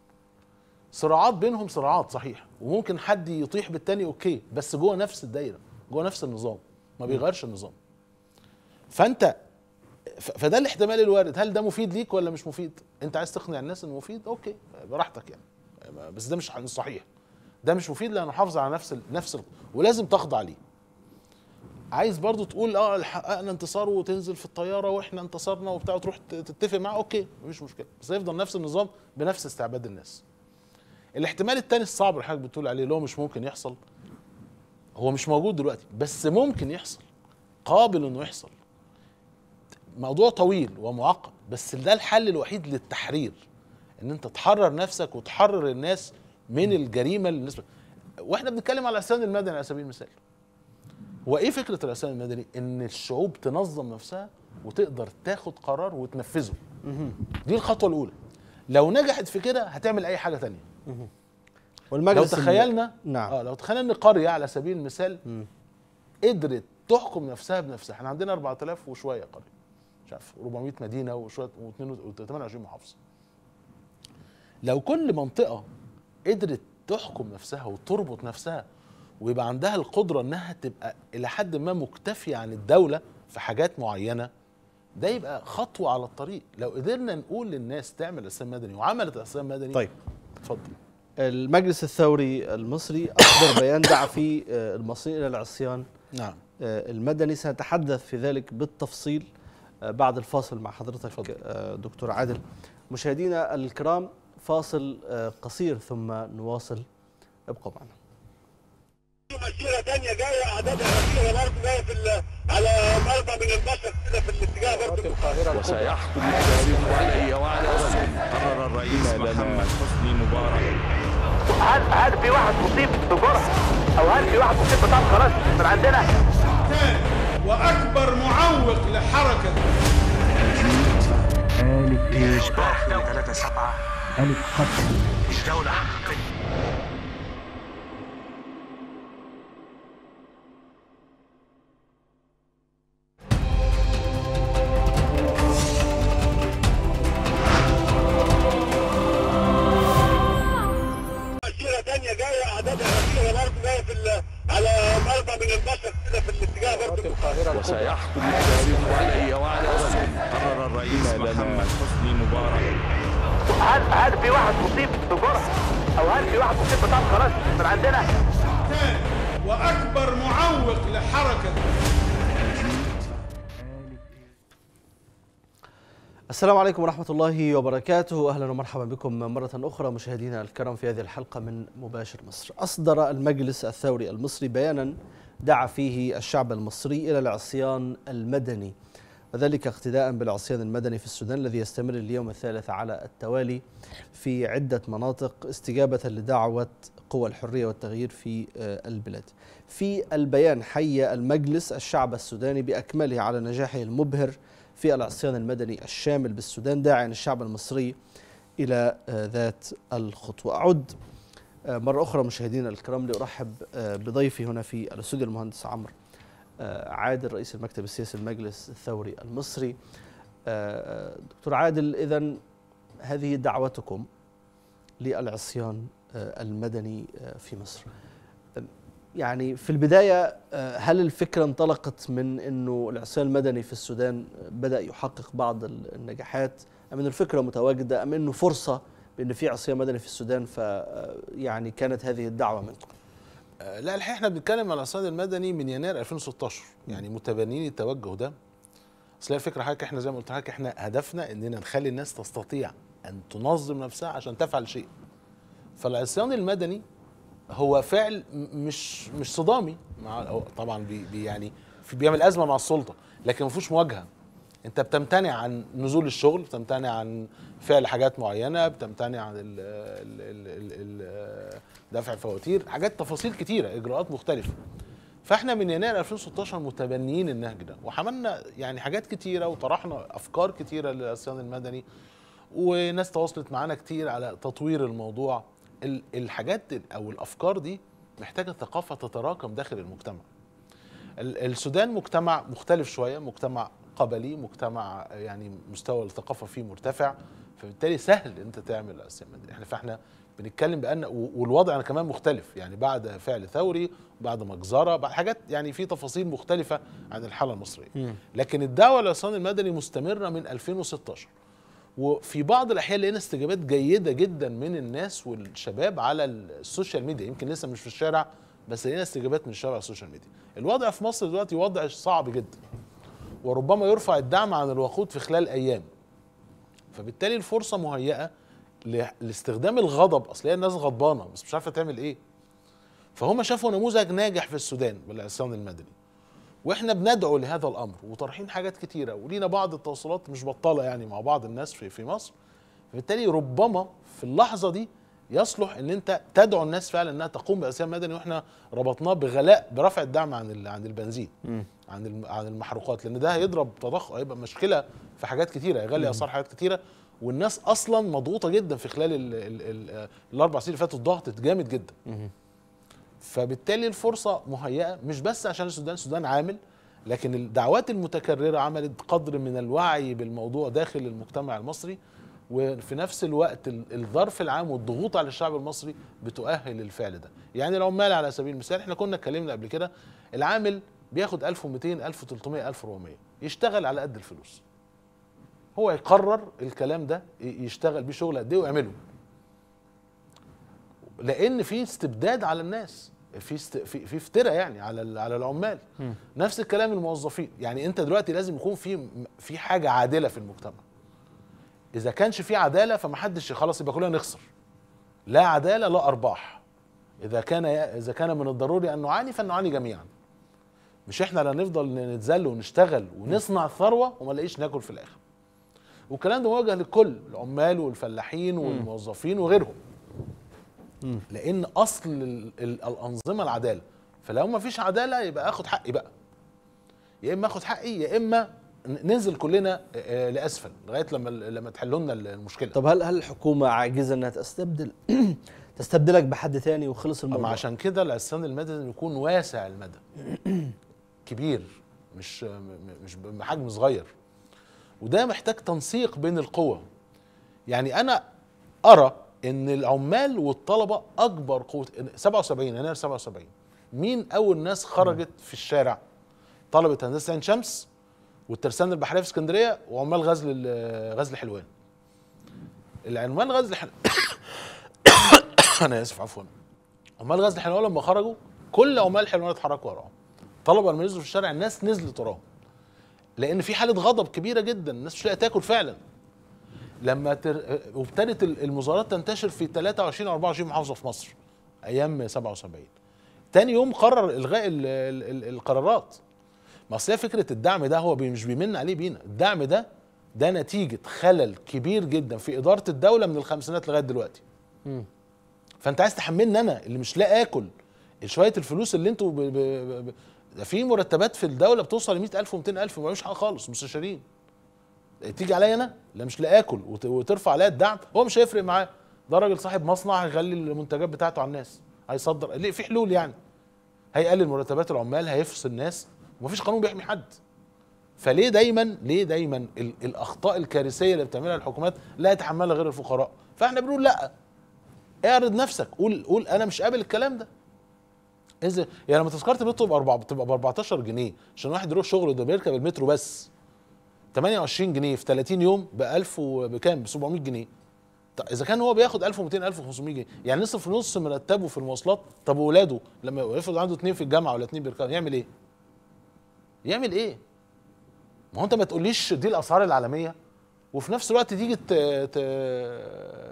صراعات بينهم صراعات صحيح وممكن حد يطيح بالتاني اوكي بس جوه نفس الدايره جوه نفس النظام ما بيغيرش النظام فانت ف- فده الاحتمال الوارد هل ده مفيد ليك ولا مش مفيد انت عايز تقنع الناس انه مفيد اوكي براحتك يعني بس ده مش مش صحيح ده مش مفيد لانه حافظ على نفس ال... نفس ال... ولازم تخضع ليه عايز برضو تقول اه حققنا انتصار وتنزل في الطياره واحنا انتصرنا وبتاع وتروح ت- تتفق معاه اوكي مفيش مشكله بس هيفضل نفس النظام بنفس استعباد الناس الاحتمال الثاني الصعب اللي حضرتك بتقول عليه اللي هو مش ممكن يحصل هو مش موجود دلوقتي بس ممكن يحصل قابل انه يحصل موضوع طويل ومعقد بس ده الحل الوحيد للتحرير ان انت تحرر نفسك وتحرر الناس من الجريمه اللي الناس واحنا بنتكلم على العصيان المدني على سبيل المثال هو ايه فكره العصيان المدني ان الشعوب تنظم نفسها وتقدر تاخد قرار وتنفذه دي الخطوه الاولى لو نجحت في كده هتعمل اي حاجه تانية لو والمجلس ال- تخيلنا نعم اه لو تخيلنا ان قريه على سبيل المثال قدرت تحكم نفسها بنفسها احنا عندنا 4000 وشويه قريه مش عارف 400 مدينه وشويه و28 محافظه لو كل منطقه قدرت تحكم نفسها وتربط نفسها ويبقى عندها القدره انها تبقى الى حد ما مكتفيه عن الدوله في حاجات معينه ده يبقى خطوه على الطريق لو قدرنا نقول للناس تعمل اسلام مدني وعملت اسلام مدني طيب اتفضل المجلس الثوري المصري أصدر بيان دعا فيه آه، المصريين إلى العصيان نعم آه، المدني سنتحدث في ذلك بالتفصيل آه، بعد الفاصل مع حضرتك اتفضل. آه، دكتور عادل مشاهدينا الكرام فاصل آه، قصير ثم نواصل ابقوا معنا مسيرة تانية جاية أعدادها كبيرة برضه جاية في ال- على مرضى من البشر كده في الاتجاه برضه وسيحكم التاريخ علي وعلى رسول قرر الرئيس محمد حسني مبارك هل هل في واحد مصيب بجرعه او هل في واحد مصيب بطعم خلاص من عندنا ثاني واكبر معوق لحركه آلة إصباح في 3 7 آلة قتل مش دولة حقيقية مسيرة تانية جاية أعدادها كبيرة برضه جاية في ال- على مرضى من البشر كده في الاتجاه برضه وسيحكم التاريخ علي وعلى رسول قرر الرئيس محمد حسني مبارك هل هل في واحد مصيب بجرعه او هل في واحد مصيب بطعم خلاص من عندنا ثاني واكبر معوق لحركه السلام عليكم ورحمة الله وبركاته أهلا ومرحبا بكم مرة أخرى مشاهدينا الكرام في هذه الحلقة من مباشر مصر أصدر المجلس الثوري المصري بيانا دعا فيه الشعب المصري إلى العصيان المدني وذلك اقتداء بالعصيان المدني في السودان الذي يستمر اليوم الثالث على التوالي في عدة مناطق استجابة لدعوة قوى الحرية والتغيير في آه، البلاد في البيان حي المجلس الشعب السوداني بأكمله على نجاحه المبهر في العصيان المدني الشامل بالسودان داعيا الشعب المصري إلى آه، ذات الخطوة أعود آه، مرة أخرى مشاهدينا الكرام لأرحب آه، بضيفي هنا في الاستوديو المهندس عمرو آه، عادل رئيس المكتب السياسي المجلس الثوري المصري آه، دكتور عادل إذا هذه دعوتكم للعصيان آه، المدني آه، في مصر يعني في البداية آه، هل الفكرة انطلقت من أنه العصيان المدني في السودان بدأ يحقق بعض ال- النجاحات أم أن الفكرة متواجدة أم أنه فرصة بأن في عصيان مدني في السودان ف آه، يعني كانت هذه الدعوة منكم آه، لا الحقيقه احنا بنتكلم على العصيان المدني من يناير 2016 يعني متبنين التوجه ده اصل هي الفكره حضرتك احنا زي ما قلت لحضرتك احنا هدفنا اننا نخلي الناس تستطيع ان تنظم نفسها عشان تفعل شيء فالعصيان المدني هو فعل م- مش مش صدامي مع هو طبعا بي بي يعني في بيعمل ازمه مع السلطه لكن ما فيهوش مواجهه انت بتمتنع عن نزول الشغل بتمتنع عن فعل حاجات معينه بتمتنع عن ال ال ال ال ال دفع الفواتير حاجات تفاصيل كتيره اجراءات مختلفه فاحنا من يناير 2016 متبنيين النهج ده وعملنا يعني حاجات كتيره وطرحنا افكار كتيره للعصيان المدني وناس تواصلت معانا كتير على تطوير الموضوع ال- الحاجات ال- او الافكار دي محتاجه ثقافه تتراكم داخل المجتمع ال- السودان مجتمع مختلف شويه مجتمع قبلي مجتمع يعني مستوى الثقافه فيه مرتفع فبالتالي سهل انت تعمل عصيان مدني احنا فاحنا بنتكلم بان و- والوضع أنا كمان مختلف يعني بعد فعل ثوري بعد مجزره بعد حاجات يعني في تفاصيل مختلفه عن الحاله المصريه لكن الدعوه للعصيان المدني مستمره من 2016 وفي بعض الاحيان لقينا استجابات جيده جدا من الناس والشباب على السوشيال ميديا يمكن لسه مش في الشارع بس لقينا استجابات من الشباب على السوشيال ميديا الوضع في مصر دلوقتي وضع صعب جدا وربما يرفع الدعم عن الوقود في خلال ايام فبالتالي الفرصه مهيئه ل- لاستخدام الغضب اصل هي الناس غضبانه بس مش عارفه تعمل ايه فهم شافوا نموذج ناجح في السودان بالعصيان المدني واحنا بندعو لهذا الامر وطرحين حاجات كتيره ولينا بعض التواصلات مش بطاله يعني مع بعض الناس في في مصر فبالتالي ربما في اللحظه دي يصلح ان انت تدعو الناس فعلا انها تقوم بعصيان مدني واحنا ربطناه بغلاء برفع الدعم عن ال- عن البنزين عن الم- عن المحروقات لان ده هيضرب تضخم هيبقى مشكله في حاجات كتيره هيغلي اسعار حاجات كتيره والناس اصلا مضغوطه جدا في خلال ال ال ال الاربع سنين اللي فاتوا ضغطت جامد جدا فبالتالي الفرصه مهيئه مش بس عشان السودان السودان عامل لكن الدعوات المتكرره عملت قدر من الوعي بالموضوع داخل المجتمع المصري وفي نفس الوقت ال- الظرف العام والضغوط على الشعب المصري بتؤهل الفعل ده يعني العمال على سبيل المثال احنا كنا اتكلمنا قبل كده العامل بياخد 1200 1300 1400 يشتغل على قد الفلوس هو يقرر الكلام ده ي- يشتغل بيه شغل قد ايه ويعمله لان في استبداد على الناس في است... في في افتراء يعني على ال- على العمال نفس الكلام الموظفين يعني انت دلوقتي لازم يكون في في حاجه عادله في المجتمع اذا كانش في عداله فمحدش خلاص يبقى كلنا نخسر لا عداله لا ارباح اذا كان اذا كان من الضروري ان نعاني فنعاني جميعا مش احنا لا نفضل نتذل ونشتغل ونصنع ثروه وما نلاقيش ناكل في الاخر والكلام ده موجه للكل العمال والفلاحين والموظفين وغيرهم لان اصل ال- ال- الانظمه العداله فلو ما فيش عداله يبقى اخد حقي بقى يا اما اخد حقي يا اما ن- ننزل كلنا آه، لاسفل لغايه لما لما تحلوا لنا المشكله طب هل هل الحكومه عاجزه انها تستبدل تستبدلك بحد ثاني وخلص اما الموضوع عشان كده العصيان المدني يكون واسع المدى كبير مش م- مش بحجم صغير وده محتاج تنسيق بين القوى يعني انا ارى ان العمال والطلبه اكبر قوه 77 يناير 77 مين اول ناس خرجت في الشارع طلبه هندسه عين شمس والترسانه البحريه في اسكندريه وعمال غزل ال- غزل حلوان العمال غزل حلوان انا اسف عفوا عمال غزل حلوان لما خرجوا كل عمال حلوان اتحركوا وراهم طلبه لما نزلوا في الشارع الناس نزلت وراهم لان في حاله غضب كبيره جدا الناس مش لاقيه تاكل فعلا لما تر... وابتدت ال- المظاهرات تنتشر في 23 او 24 محافظه في مصر ايام 77 تاني يوم قرر الغاء ال... ال... ال... القرارات ما اصل هي فكره الدعم ده هو بي مش بيمن عليه بينا الدعم ده ده نتيجه خلل كبير جدا في اداره الدوله من الخمسينات لغايه دلوقتي فانت عايز تحملني انا اللي مش لاقي اكل شويه الفلوس اللي انتوا ب... ب... ب... ب... ده في مرتبات في الدوله بتوصل ل 100000 و200000 وما بيعملوش حاجه خالص مستشارين تيجي عليا انا لا مش لا اكل وت- وترفع عليا الدعم هو مش هيفرق معاه ده راجل صاحب مصنع هيغلي المنتجات بتاعته على الناس هيصدر ليه في حلول يعني هيقلل مرتبات العمال هيفصل الناس ومفيش قانون بيحمي حد فليه دايما ليه دايما ال- الاخطاء الكارثيه اللي بتعملها الحكومات لا يتحملها غير الفقراء فاحنا بنقول لا اعرض نفسك قول قول انا مش قابل الكلام ده اذا يعني لما تذكره المترو بأربعة بتبقى ب 14 جنيه عشان واحد يروح شغله ده بيركب المترو بس 28 جنيه في 30 يوم ب 1000 وبكام ب 700 جنيه طب اذا كان هو بياخد 1200 1500 جنيه يعني نصف نص مرتبه في المواصلات طب واولاده لما يفرض عنده اثنين في الجامعه ولا اثنين بيركبوا يعمل ايه؟ يعمل ايه؟ ما هو انت ما تقوليش دي الاسعار العالميه وفي نفس الوقت تيجي ت... ت...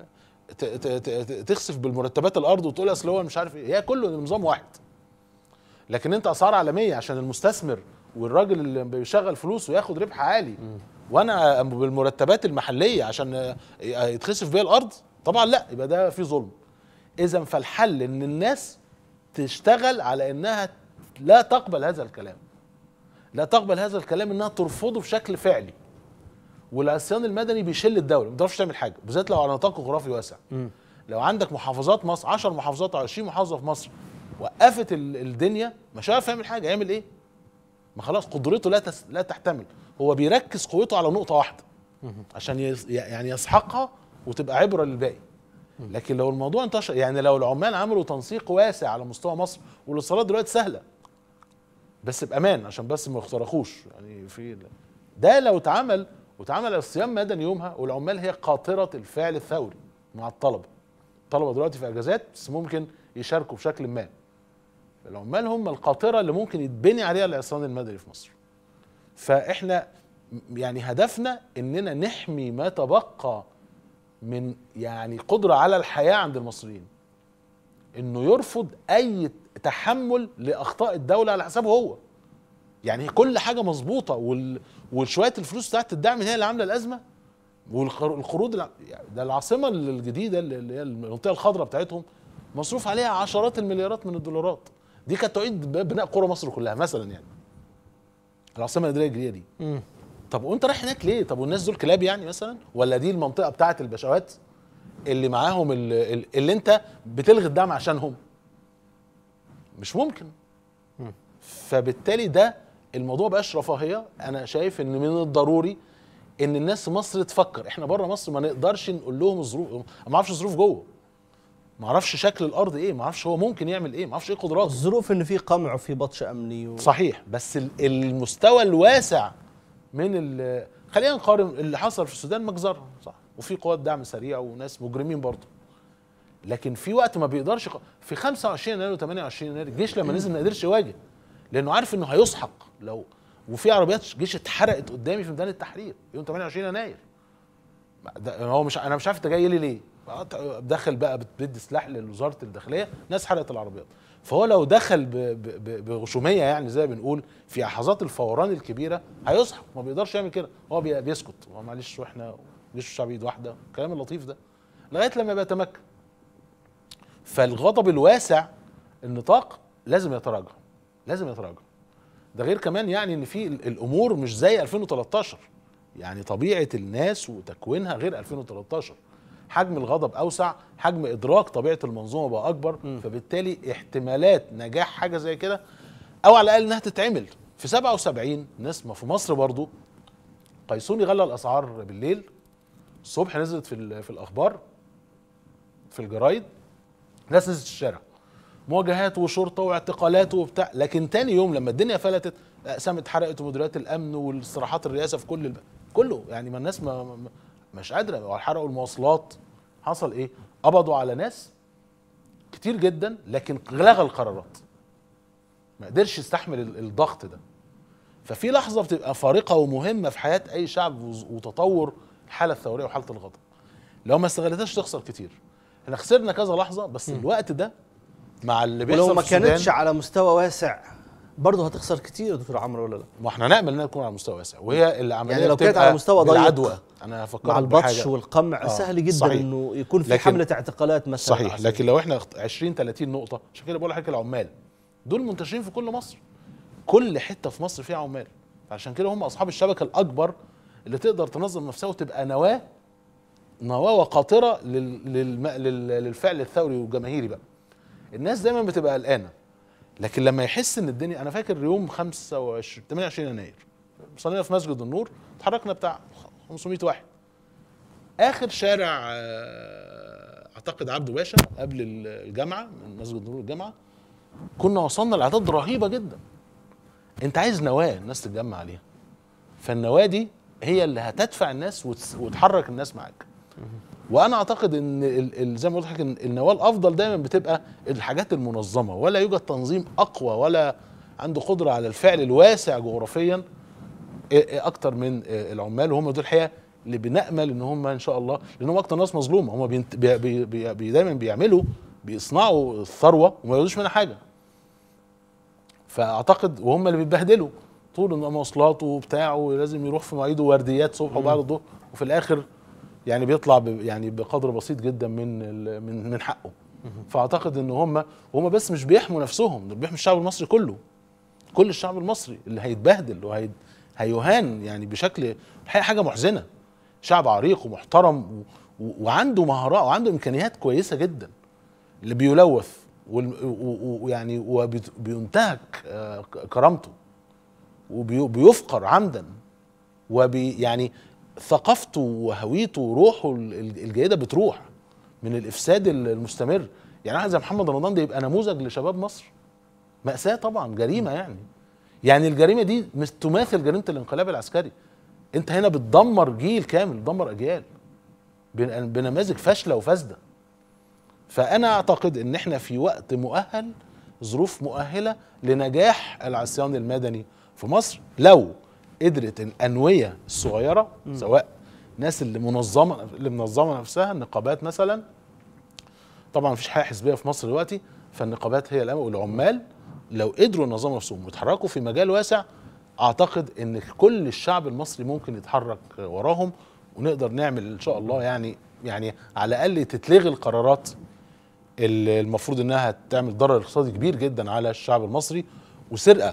ت- ت- ت- تخسف بالمرتبات الارض وتقول اصل هو مش عارف ايه هي كله نظام واحد لكن انت اسعار عالميه عشان المستثمر والراجل اللي بيشغل فلوس وياخد ربح عالي وانا بالمرتبات المحليه عشان يتخسف بيها الارض طبعا لا يبقى ده في ظلم اذا فالحل ان الناس تشتغل على انها لا تقبل هذا الكلام لا تقبل هذا الكلام انها ترفضه بشكل فعلي والعصيان المدني بيشل الدوله ما تقدرش تعمل حاجه بالذات لو على نطاق جغرافي واسع لو عندك محافظات مصر 10 محافظات او 20 محافظه في مصر وقفت ال- الدنيا مش هيعرف يعمل حاجه يعمل ايه ما خلاص قدرته لا تس... لا تحتمل هو بيركز قوته على نقطه واحده عشان يس... يعني يسحقها وتبقى عبره للباقي لكن لو الموضوع انتشر يعني لو العمال عملوا تنسيق واسع على مستوى مصر والاتصالات دلوقتي سهله بس بامان عشان بس ما يخترقوش يعني في ده لو اتعمل واتعمل الصيام مدني يومها والعمال هي قاطره الفعل الثوري مع الطلبه الطلبه دلوقتي في اجازات بس ممكن يشاركوا بشكل ما العمال هم القاطره اللي ممكن يتبني عليها العصيان المدني في مصر فاحنا م- يعني هدفنا اننا نحمي ما تبقى من يعني قدره على الحياه عند المصريين انه يرفض اي تحمل لاخطاء الدوله على حسابه هو يعني كل حاجه مظبوطه وال... وشويه الفلوس بتاعت الدعم هي اللي عامله الازمه والقروض الع... يعني ده العاصمه الجديده اللي هي المنطقه الخضراء بتاعتهم مصروف عليها عشرات المليارات من الدولارات دي كانت تعيد ب- بناء قرى مصر كلها مثلا يعني العاصمه الاداريه الجديده دي طب وانت رايح هناك ليه طب والناس دول كلاب يعني مثلا ولا دي المنطقه بتاعت البشوات اللي معاهم ال- ال- اللي انت بتلغي الدعم عشانهم مش ممكن فبالتالي ده الموضوع بقاش رفاهيه انا شايف ان من الضروري ان الناس في مصر تفكر احنا بره مصر ما نقدرش نقول لهم الظروف ما اعرفش الظروف جوه ما اعرفش شكل الارض ايه ما اعرفش هو ممكن يعمل ايه ما اعرفش ايه قدراته الظروف ان في قمع وفي بطش امني و... صحيح بس ال- المستوى الواسع من ال- خلينا نقارن اللي حصل في السودان مجزره صح وفي قوات دعم سريع وناس مجرمين برضه لكن في وقت ما بيقدرش يق- في 25 يناير و28 يناير الجيش لما نزل ما قدرش يواجه لانه عارف انه هيسحق لو وفي عربيات جيش اتحرقت قدامي في ميدان التحرير يوم 28 يناير ده هو مش انا مش عارف انت جاي لي ليه دخل بقى بتدي سلاح لوزاره الداخليه ناس حرقت العربيات فهو لو دخل ب- ب- ب- بغشوميه يعني زي ما بنقول في لحظات الفوران الكبيره هيسحق ما بيقدرش يعمل كده هو بي- بيسكت هو معلش واحنا جيش الشعب ايد واحده الكلام اللطيف ده لغايه لما بيتمكن فالغضب الواسع النطاق لازم يتراجع لازم يتراجع ده غير كمان يعني ان في ال- الامور مش زي 2013 يعني طبيعه الناس وتكوينها غير 2013 حجم الغضب اوسع حجم ادراك طبيعه المنظومه بقى اكبر فبالتالي احتمالات نجاح حاجه زي كده او على الاقل انها تتعمل في 77 ناس ما في مصر برضو قيسوني غلى الاسعار بالليل الصبح نزلت في ال- في الاخبار في الجرايد ناس نزلت الشارع مواجهات وشرطه واعتقالات وبتاع لكن تاني يوم لما الدنيا فلتت اقسام اتحرقت ومديريات الامن والاستراحات الرئاسه في كل الب... كله يعني ما الناس ما ما- مش قادره وحرقوا المواصلات حصل ايه؟ قبضوا على ناس كتير جدا لكن لغى القرارات ما قدرش يستحمل ال- الضغط ده ففي لحظه بتبقى فارقه ومهمه في حياه اي شعب وز- وتطور الحاله الثوريه وحاله الغضب لو ما استغلتهاش تخسر كتير احنا خسرنا كذا لحظه بس الوقت ده مع اللي بيحصل ولو ما في السودان كانتش على مستوى واسع برضه هتخسر كتير يا دكتور عمرو ولا لا ما احنا نامل انها تكون على مستوى واسع وهي العمليه يعني لو كانت بتبقى على مستوى ضيق بالعدوى انا هفكرك مع البطش بحاجة. والقمع آه، سهل جدا صحيح. انه يكون في لكن- حمله اعتقالات مثلا صحيح على لكن لو احنا 20 30 نقطه عشان كده بقول لحضرتك العمال دول منتشرين في كل مصر كل حته في مصر فيها عمال عشان كده هم اصحاب الشبكه الاكبر اللي تقدر تنظم نفسها وتبقى نواه نواه وقاطره لل... للم... لل... للفعل الثوري والجماهيري بقى الناس دايما بتبقى قلقانه لكن لما يحس ان الدنيا انا فاكر يوم 25 28 يناير صلينا في مسجد النور اتحركنا بتاع 500 واحد اخر شارع آه، اعتقد عبده باشا قبل الجامعه من مسجد نور الجامعه كنا وصلنا لاعداد رهيبه جدا انت عايز نواه الناس تتجمع عليها فالنواه دي هي اللي هتدفع الناس وتس- وتحرك الناس معاك وانا اعتقد ان ال- ال- زي ما قلت لحضرتك إن النواه الافضل دايما بتبقى الحاجات المنظمه ولا يوجد تنظيم اقوى ولا عنده قدره على الفعل الواسع جغرافيا إيه- إيه اكتر من آه، العمال وهم دول الحقيقه اللي بنامل ان هم ان شاء الله لان هم اكتر ناس مظلومه هم بينت... بي... بي... بي... بي... دايما بيعملوا بيصنعوا الثروه وما ياخدوش منها حاجه فاعتقد وهم اللي بيتبهدلوا طول ان مواصلات وبتاع ولازم يروح في مواعيده ورديات صبح وبعد الظهر وفي الاخر يعني بيطلع ب... يعني بقدر بسيط جدا من ال... من من حقه فاعتقد ان هم هم بس مش بيحموا نفسهم دول بيحموا الشعب المصري كله كل الشعب المصري اللي هيتبهدل وهي هيهان يعني بشكل الحقيقه حاجه محزنه شعب عريق ومحترم و... و... وعنده مهارات وعنده امكانيات كويسه جدا اللي بيلوث وال- و- و- ويعني وبينتهك آه، ك- كرامته وبيفقر عمدا وبي يعني ثقافته وهويته وروحه ال- ال- الجيده بتروح من الافساد ال- المستمر يعني واحد زي محمد رمضان ده يبقى نموذج لشباب مصر مأساة طبعا جريمة يعني يعني الجريمة دي مش تماثل جريمة الانقلاب العسكري انت هنا بتدمر جيل كامل بتدمر اجيال بن- بنماذج فاشلة وفاسدة فانا اعتقد ان احنا في وقت مؤهل ظروف مؤهلة لنجاح العصيان المدني في مصر لو قدرت الانوية الصغيرة سواء ناس اللي منظمة اللي منظمة نفسها النقابات مثلا طبعا مفيش حاجه حزبيه في مصر دلوقتي فالنقابات هي الامل والعمال لو قدروا ينظموا نفسهم ويتحركوا في مجال واسع اعتقد ان كل الشعب المصري ممكن يتحرك وراهم ونقدر نعمل ان شاء الله يعني يعني على الاقل تتلغي القرارات اللي المفروض انها تعمل ضرر اقتصادي كبير جدا على الشعب المصري وسرقه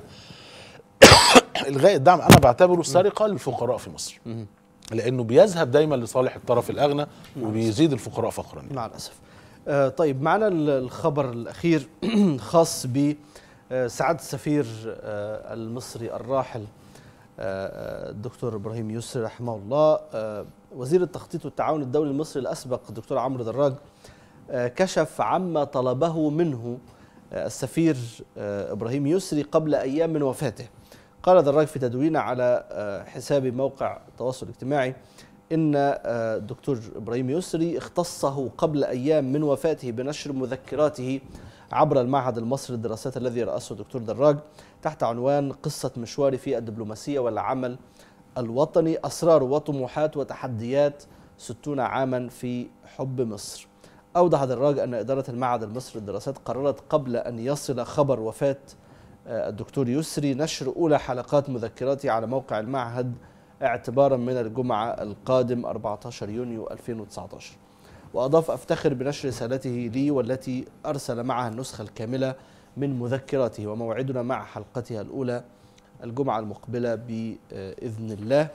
الغاء الدعم انا بعتبره سرقه للفقراء في مصر لانه بيذهب دايما لصالح الطرف الاغنى وبيزيد الفقراء فقرا مع الاسف آه، طيب معنا ال- الخبر الاخير خاص ب آه، سعاده السفير آه، المصري الراحل آه، آه، الدكتور ابراهيم يسري رحمه الله آه، وزير التخطيط والتعاون الدولي المصري الاسبق الدكتور عمرو دراج آه، كشف عما طلبه منه آه، السفير آه، ابراهيم يسري قبل ايام من وفاته قال دراج في تدوينه على آه، حساب موقع التواصل الاجتماعي ان آه، الدكتور ابراهيم يسري اختصه قبل ايام من وفاته بنشر مذكراته عبر المعهد المصري للدراسات الذي رأسه الدكتور دراج تحت عنوان قصة مشواري في الدبلوماسية والعمل الوطني أسرار وطموحات وتحديات ستون عاما في حب مصر أوضح دراج أن إدارة المعهد المصري للدراسات قررت قبل أن يصل خبر وفاة آه، الدكتور يسري نشر أولى حلقات مذكراته على موقع المعهد اعتبارا من الجمعة القادم 14 يونيو 2019 وأضاف أفتخر بنشر رسالته لي والتي أرسل معها النسخة الكاملة من مذكراته وموعدنا مع حلقتها الأولى الجمعة المقبلة بإذن الله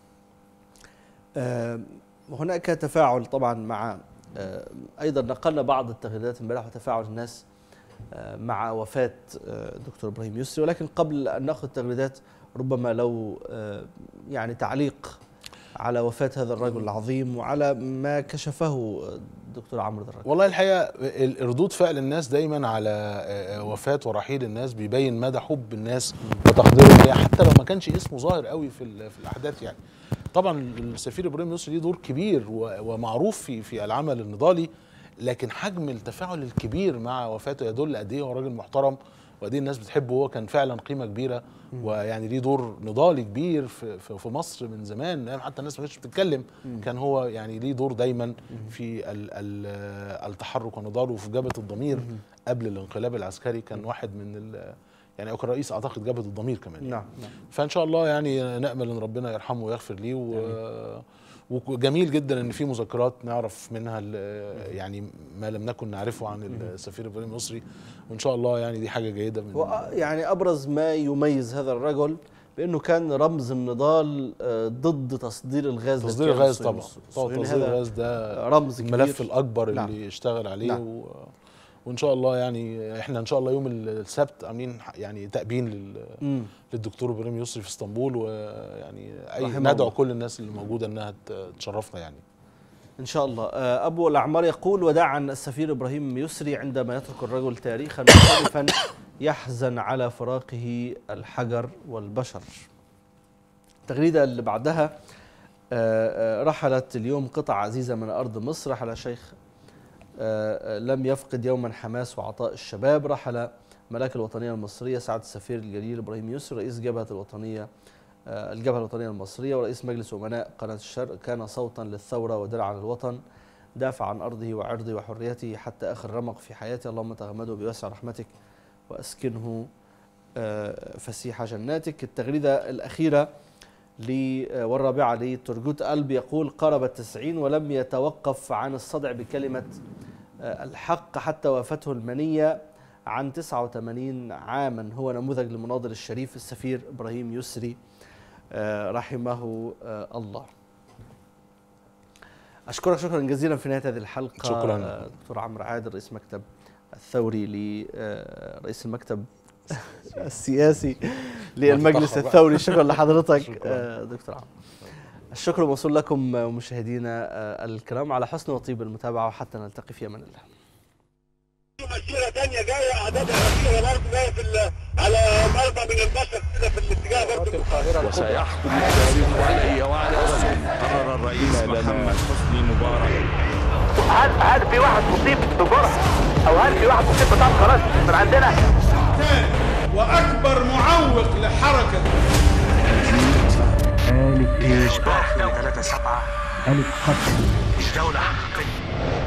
آه، هناك تفاعل طبعا مع آه، أيضا نقلنا بعض التغريدات امبارح وتفاعل الناس آه، مع وفاة آه، الدكتور إبراهيم يسري ولكن قبل أن نأخذ التغريدات ربما لو آه، يعني تعليق على وفاة هذا الرجل العظيم وعلى ما كشفه الدكتور عمرو دراج والله الحقيقه ال- ردود فعل الناس دايما على آه، وفاه ورحيل الناس بيبين مدى حب الناس وتقديرهم ليها حتى لو ما كانش اسمه ظاهر قوي في ال- في الاحداث يعني طبعا السفير ابراهيم يسري ليه دور كبير و- ومعروف في في العمل النضالي لكن حجم التفاعل الكبير مع وفاته يدل قد ايه هو راجل محترم وقد ايه الناس بتحبه هو كان فعلا قيمه كبيره ويعني ليه دور نضالي كبير في في في مصر من زمان يعني حتى الناس ما كانتش بتتكلم كان هو يعني ليه دور دايما في ال ال التحرك والنضال وفي جبهه الضمير قبل الانقلاب العسكري كان واحد من ال يعني او كان رئيس اعتقد جبهه الضمير كمان يعني. نعم نعم فان شاء الله يعني نامل ان ربنا يرحمه ويغفر ليه و... وجميل جدا ان في مذكرات نعرف منها ال- يعني ما لم نكن نعرفه عن السفير ابراهيم المصري وان شاء الله يعني دي حاجه جيده من وأ- يعني ابرز ما يميز هذا الرجل بانه كان رمز النضال آه، ضد تصدير الغاز تصدير للكيان الغاز الصهيوني. طبعا طبعا الصهيوني تصدير هذا الغاز ده رمز كبير الملف الاكبر نعم. اللي اشتغل عليه نعم. و... وان شاء الله يعني احنا ان شاء الله يوم السبت عاملين ح- يعني تأبين لل... مم. للدكتور ابراهيم يسري في اسطنبول ويعني اي رحمه ندعو الله. كل الناس اللي موجوده انها ت- تشرفنا يعني ان شاء الله آه، ابو الاعمار يقول وداعا السفير ابراهيم يسري عندما يترك الرجل تاريخا مختلفا يحزن على فراقه الحجر والبشر التغريده اللي بعدها آه، آه، رحلت اليوم قطع عزيزه من ارض مصر رحل شيخ آه، آه، لم يفقد يوما حماس وعطاء الشباب رحل ملاك الوطنيه المصريه سعد السفير الجليل ابراهيم يسري رئيس جبهه الوطنيه آه، الجبهة الوطنية المصرية ورئيس مجلس أمناء قناة الشرق كان صوتا للثورة ودرعا للوطن دافع عن أرضه وعرضه وحريته حتى آخر رمق في حياته اللهم تغمده بوسع رحمتك وأسكنه آه، فسيح جناتك التغريدة الأخيرة ل- آه، والرابعة لترجوت قلب يقول قرب التسعين ولم يتوقف عن الصدع بكلمة آه، الحق حتى وافته المنية عن 89 عاما هو نموذج للمناضل الشريف السفير إبراهيم يسري آه، رحمه آه، الله أشكرك شكرا جزيلا في نهاية هذه الحلقة شكراً. آه، دكتور عمرو عادل رئيس مكتب الثوري لرئيس المكتب السياسي للمجلس تتأخر بقى. الثوري شكرا لحضرتك شكراً. آه، دكتور عمرو الشكر موصول لكم آه، مشاهدينا آه، الكرام على حسن وطيب المتابعة وحتى نلتقي في أمان الله في مسيره ثانيه جايه اعدادها كبيره برضه جايه في ال- على مربع من البشر كده في الاتجاه برضه وسيحكم التاريخ علي وعلى اسمي قرر الرئيس محمد حسني مبارك هل هل في واحد مصيب بجرح او هل في واحد مصيب بطعم خلاص من عندنا ثاني واكبر معوق لحركه إشباح في 3 7 مش دولة حقيقية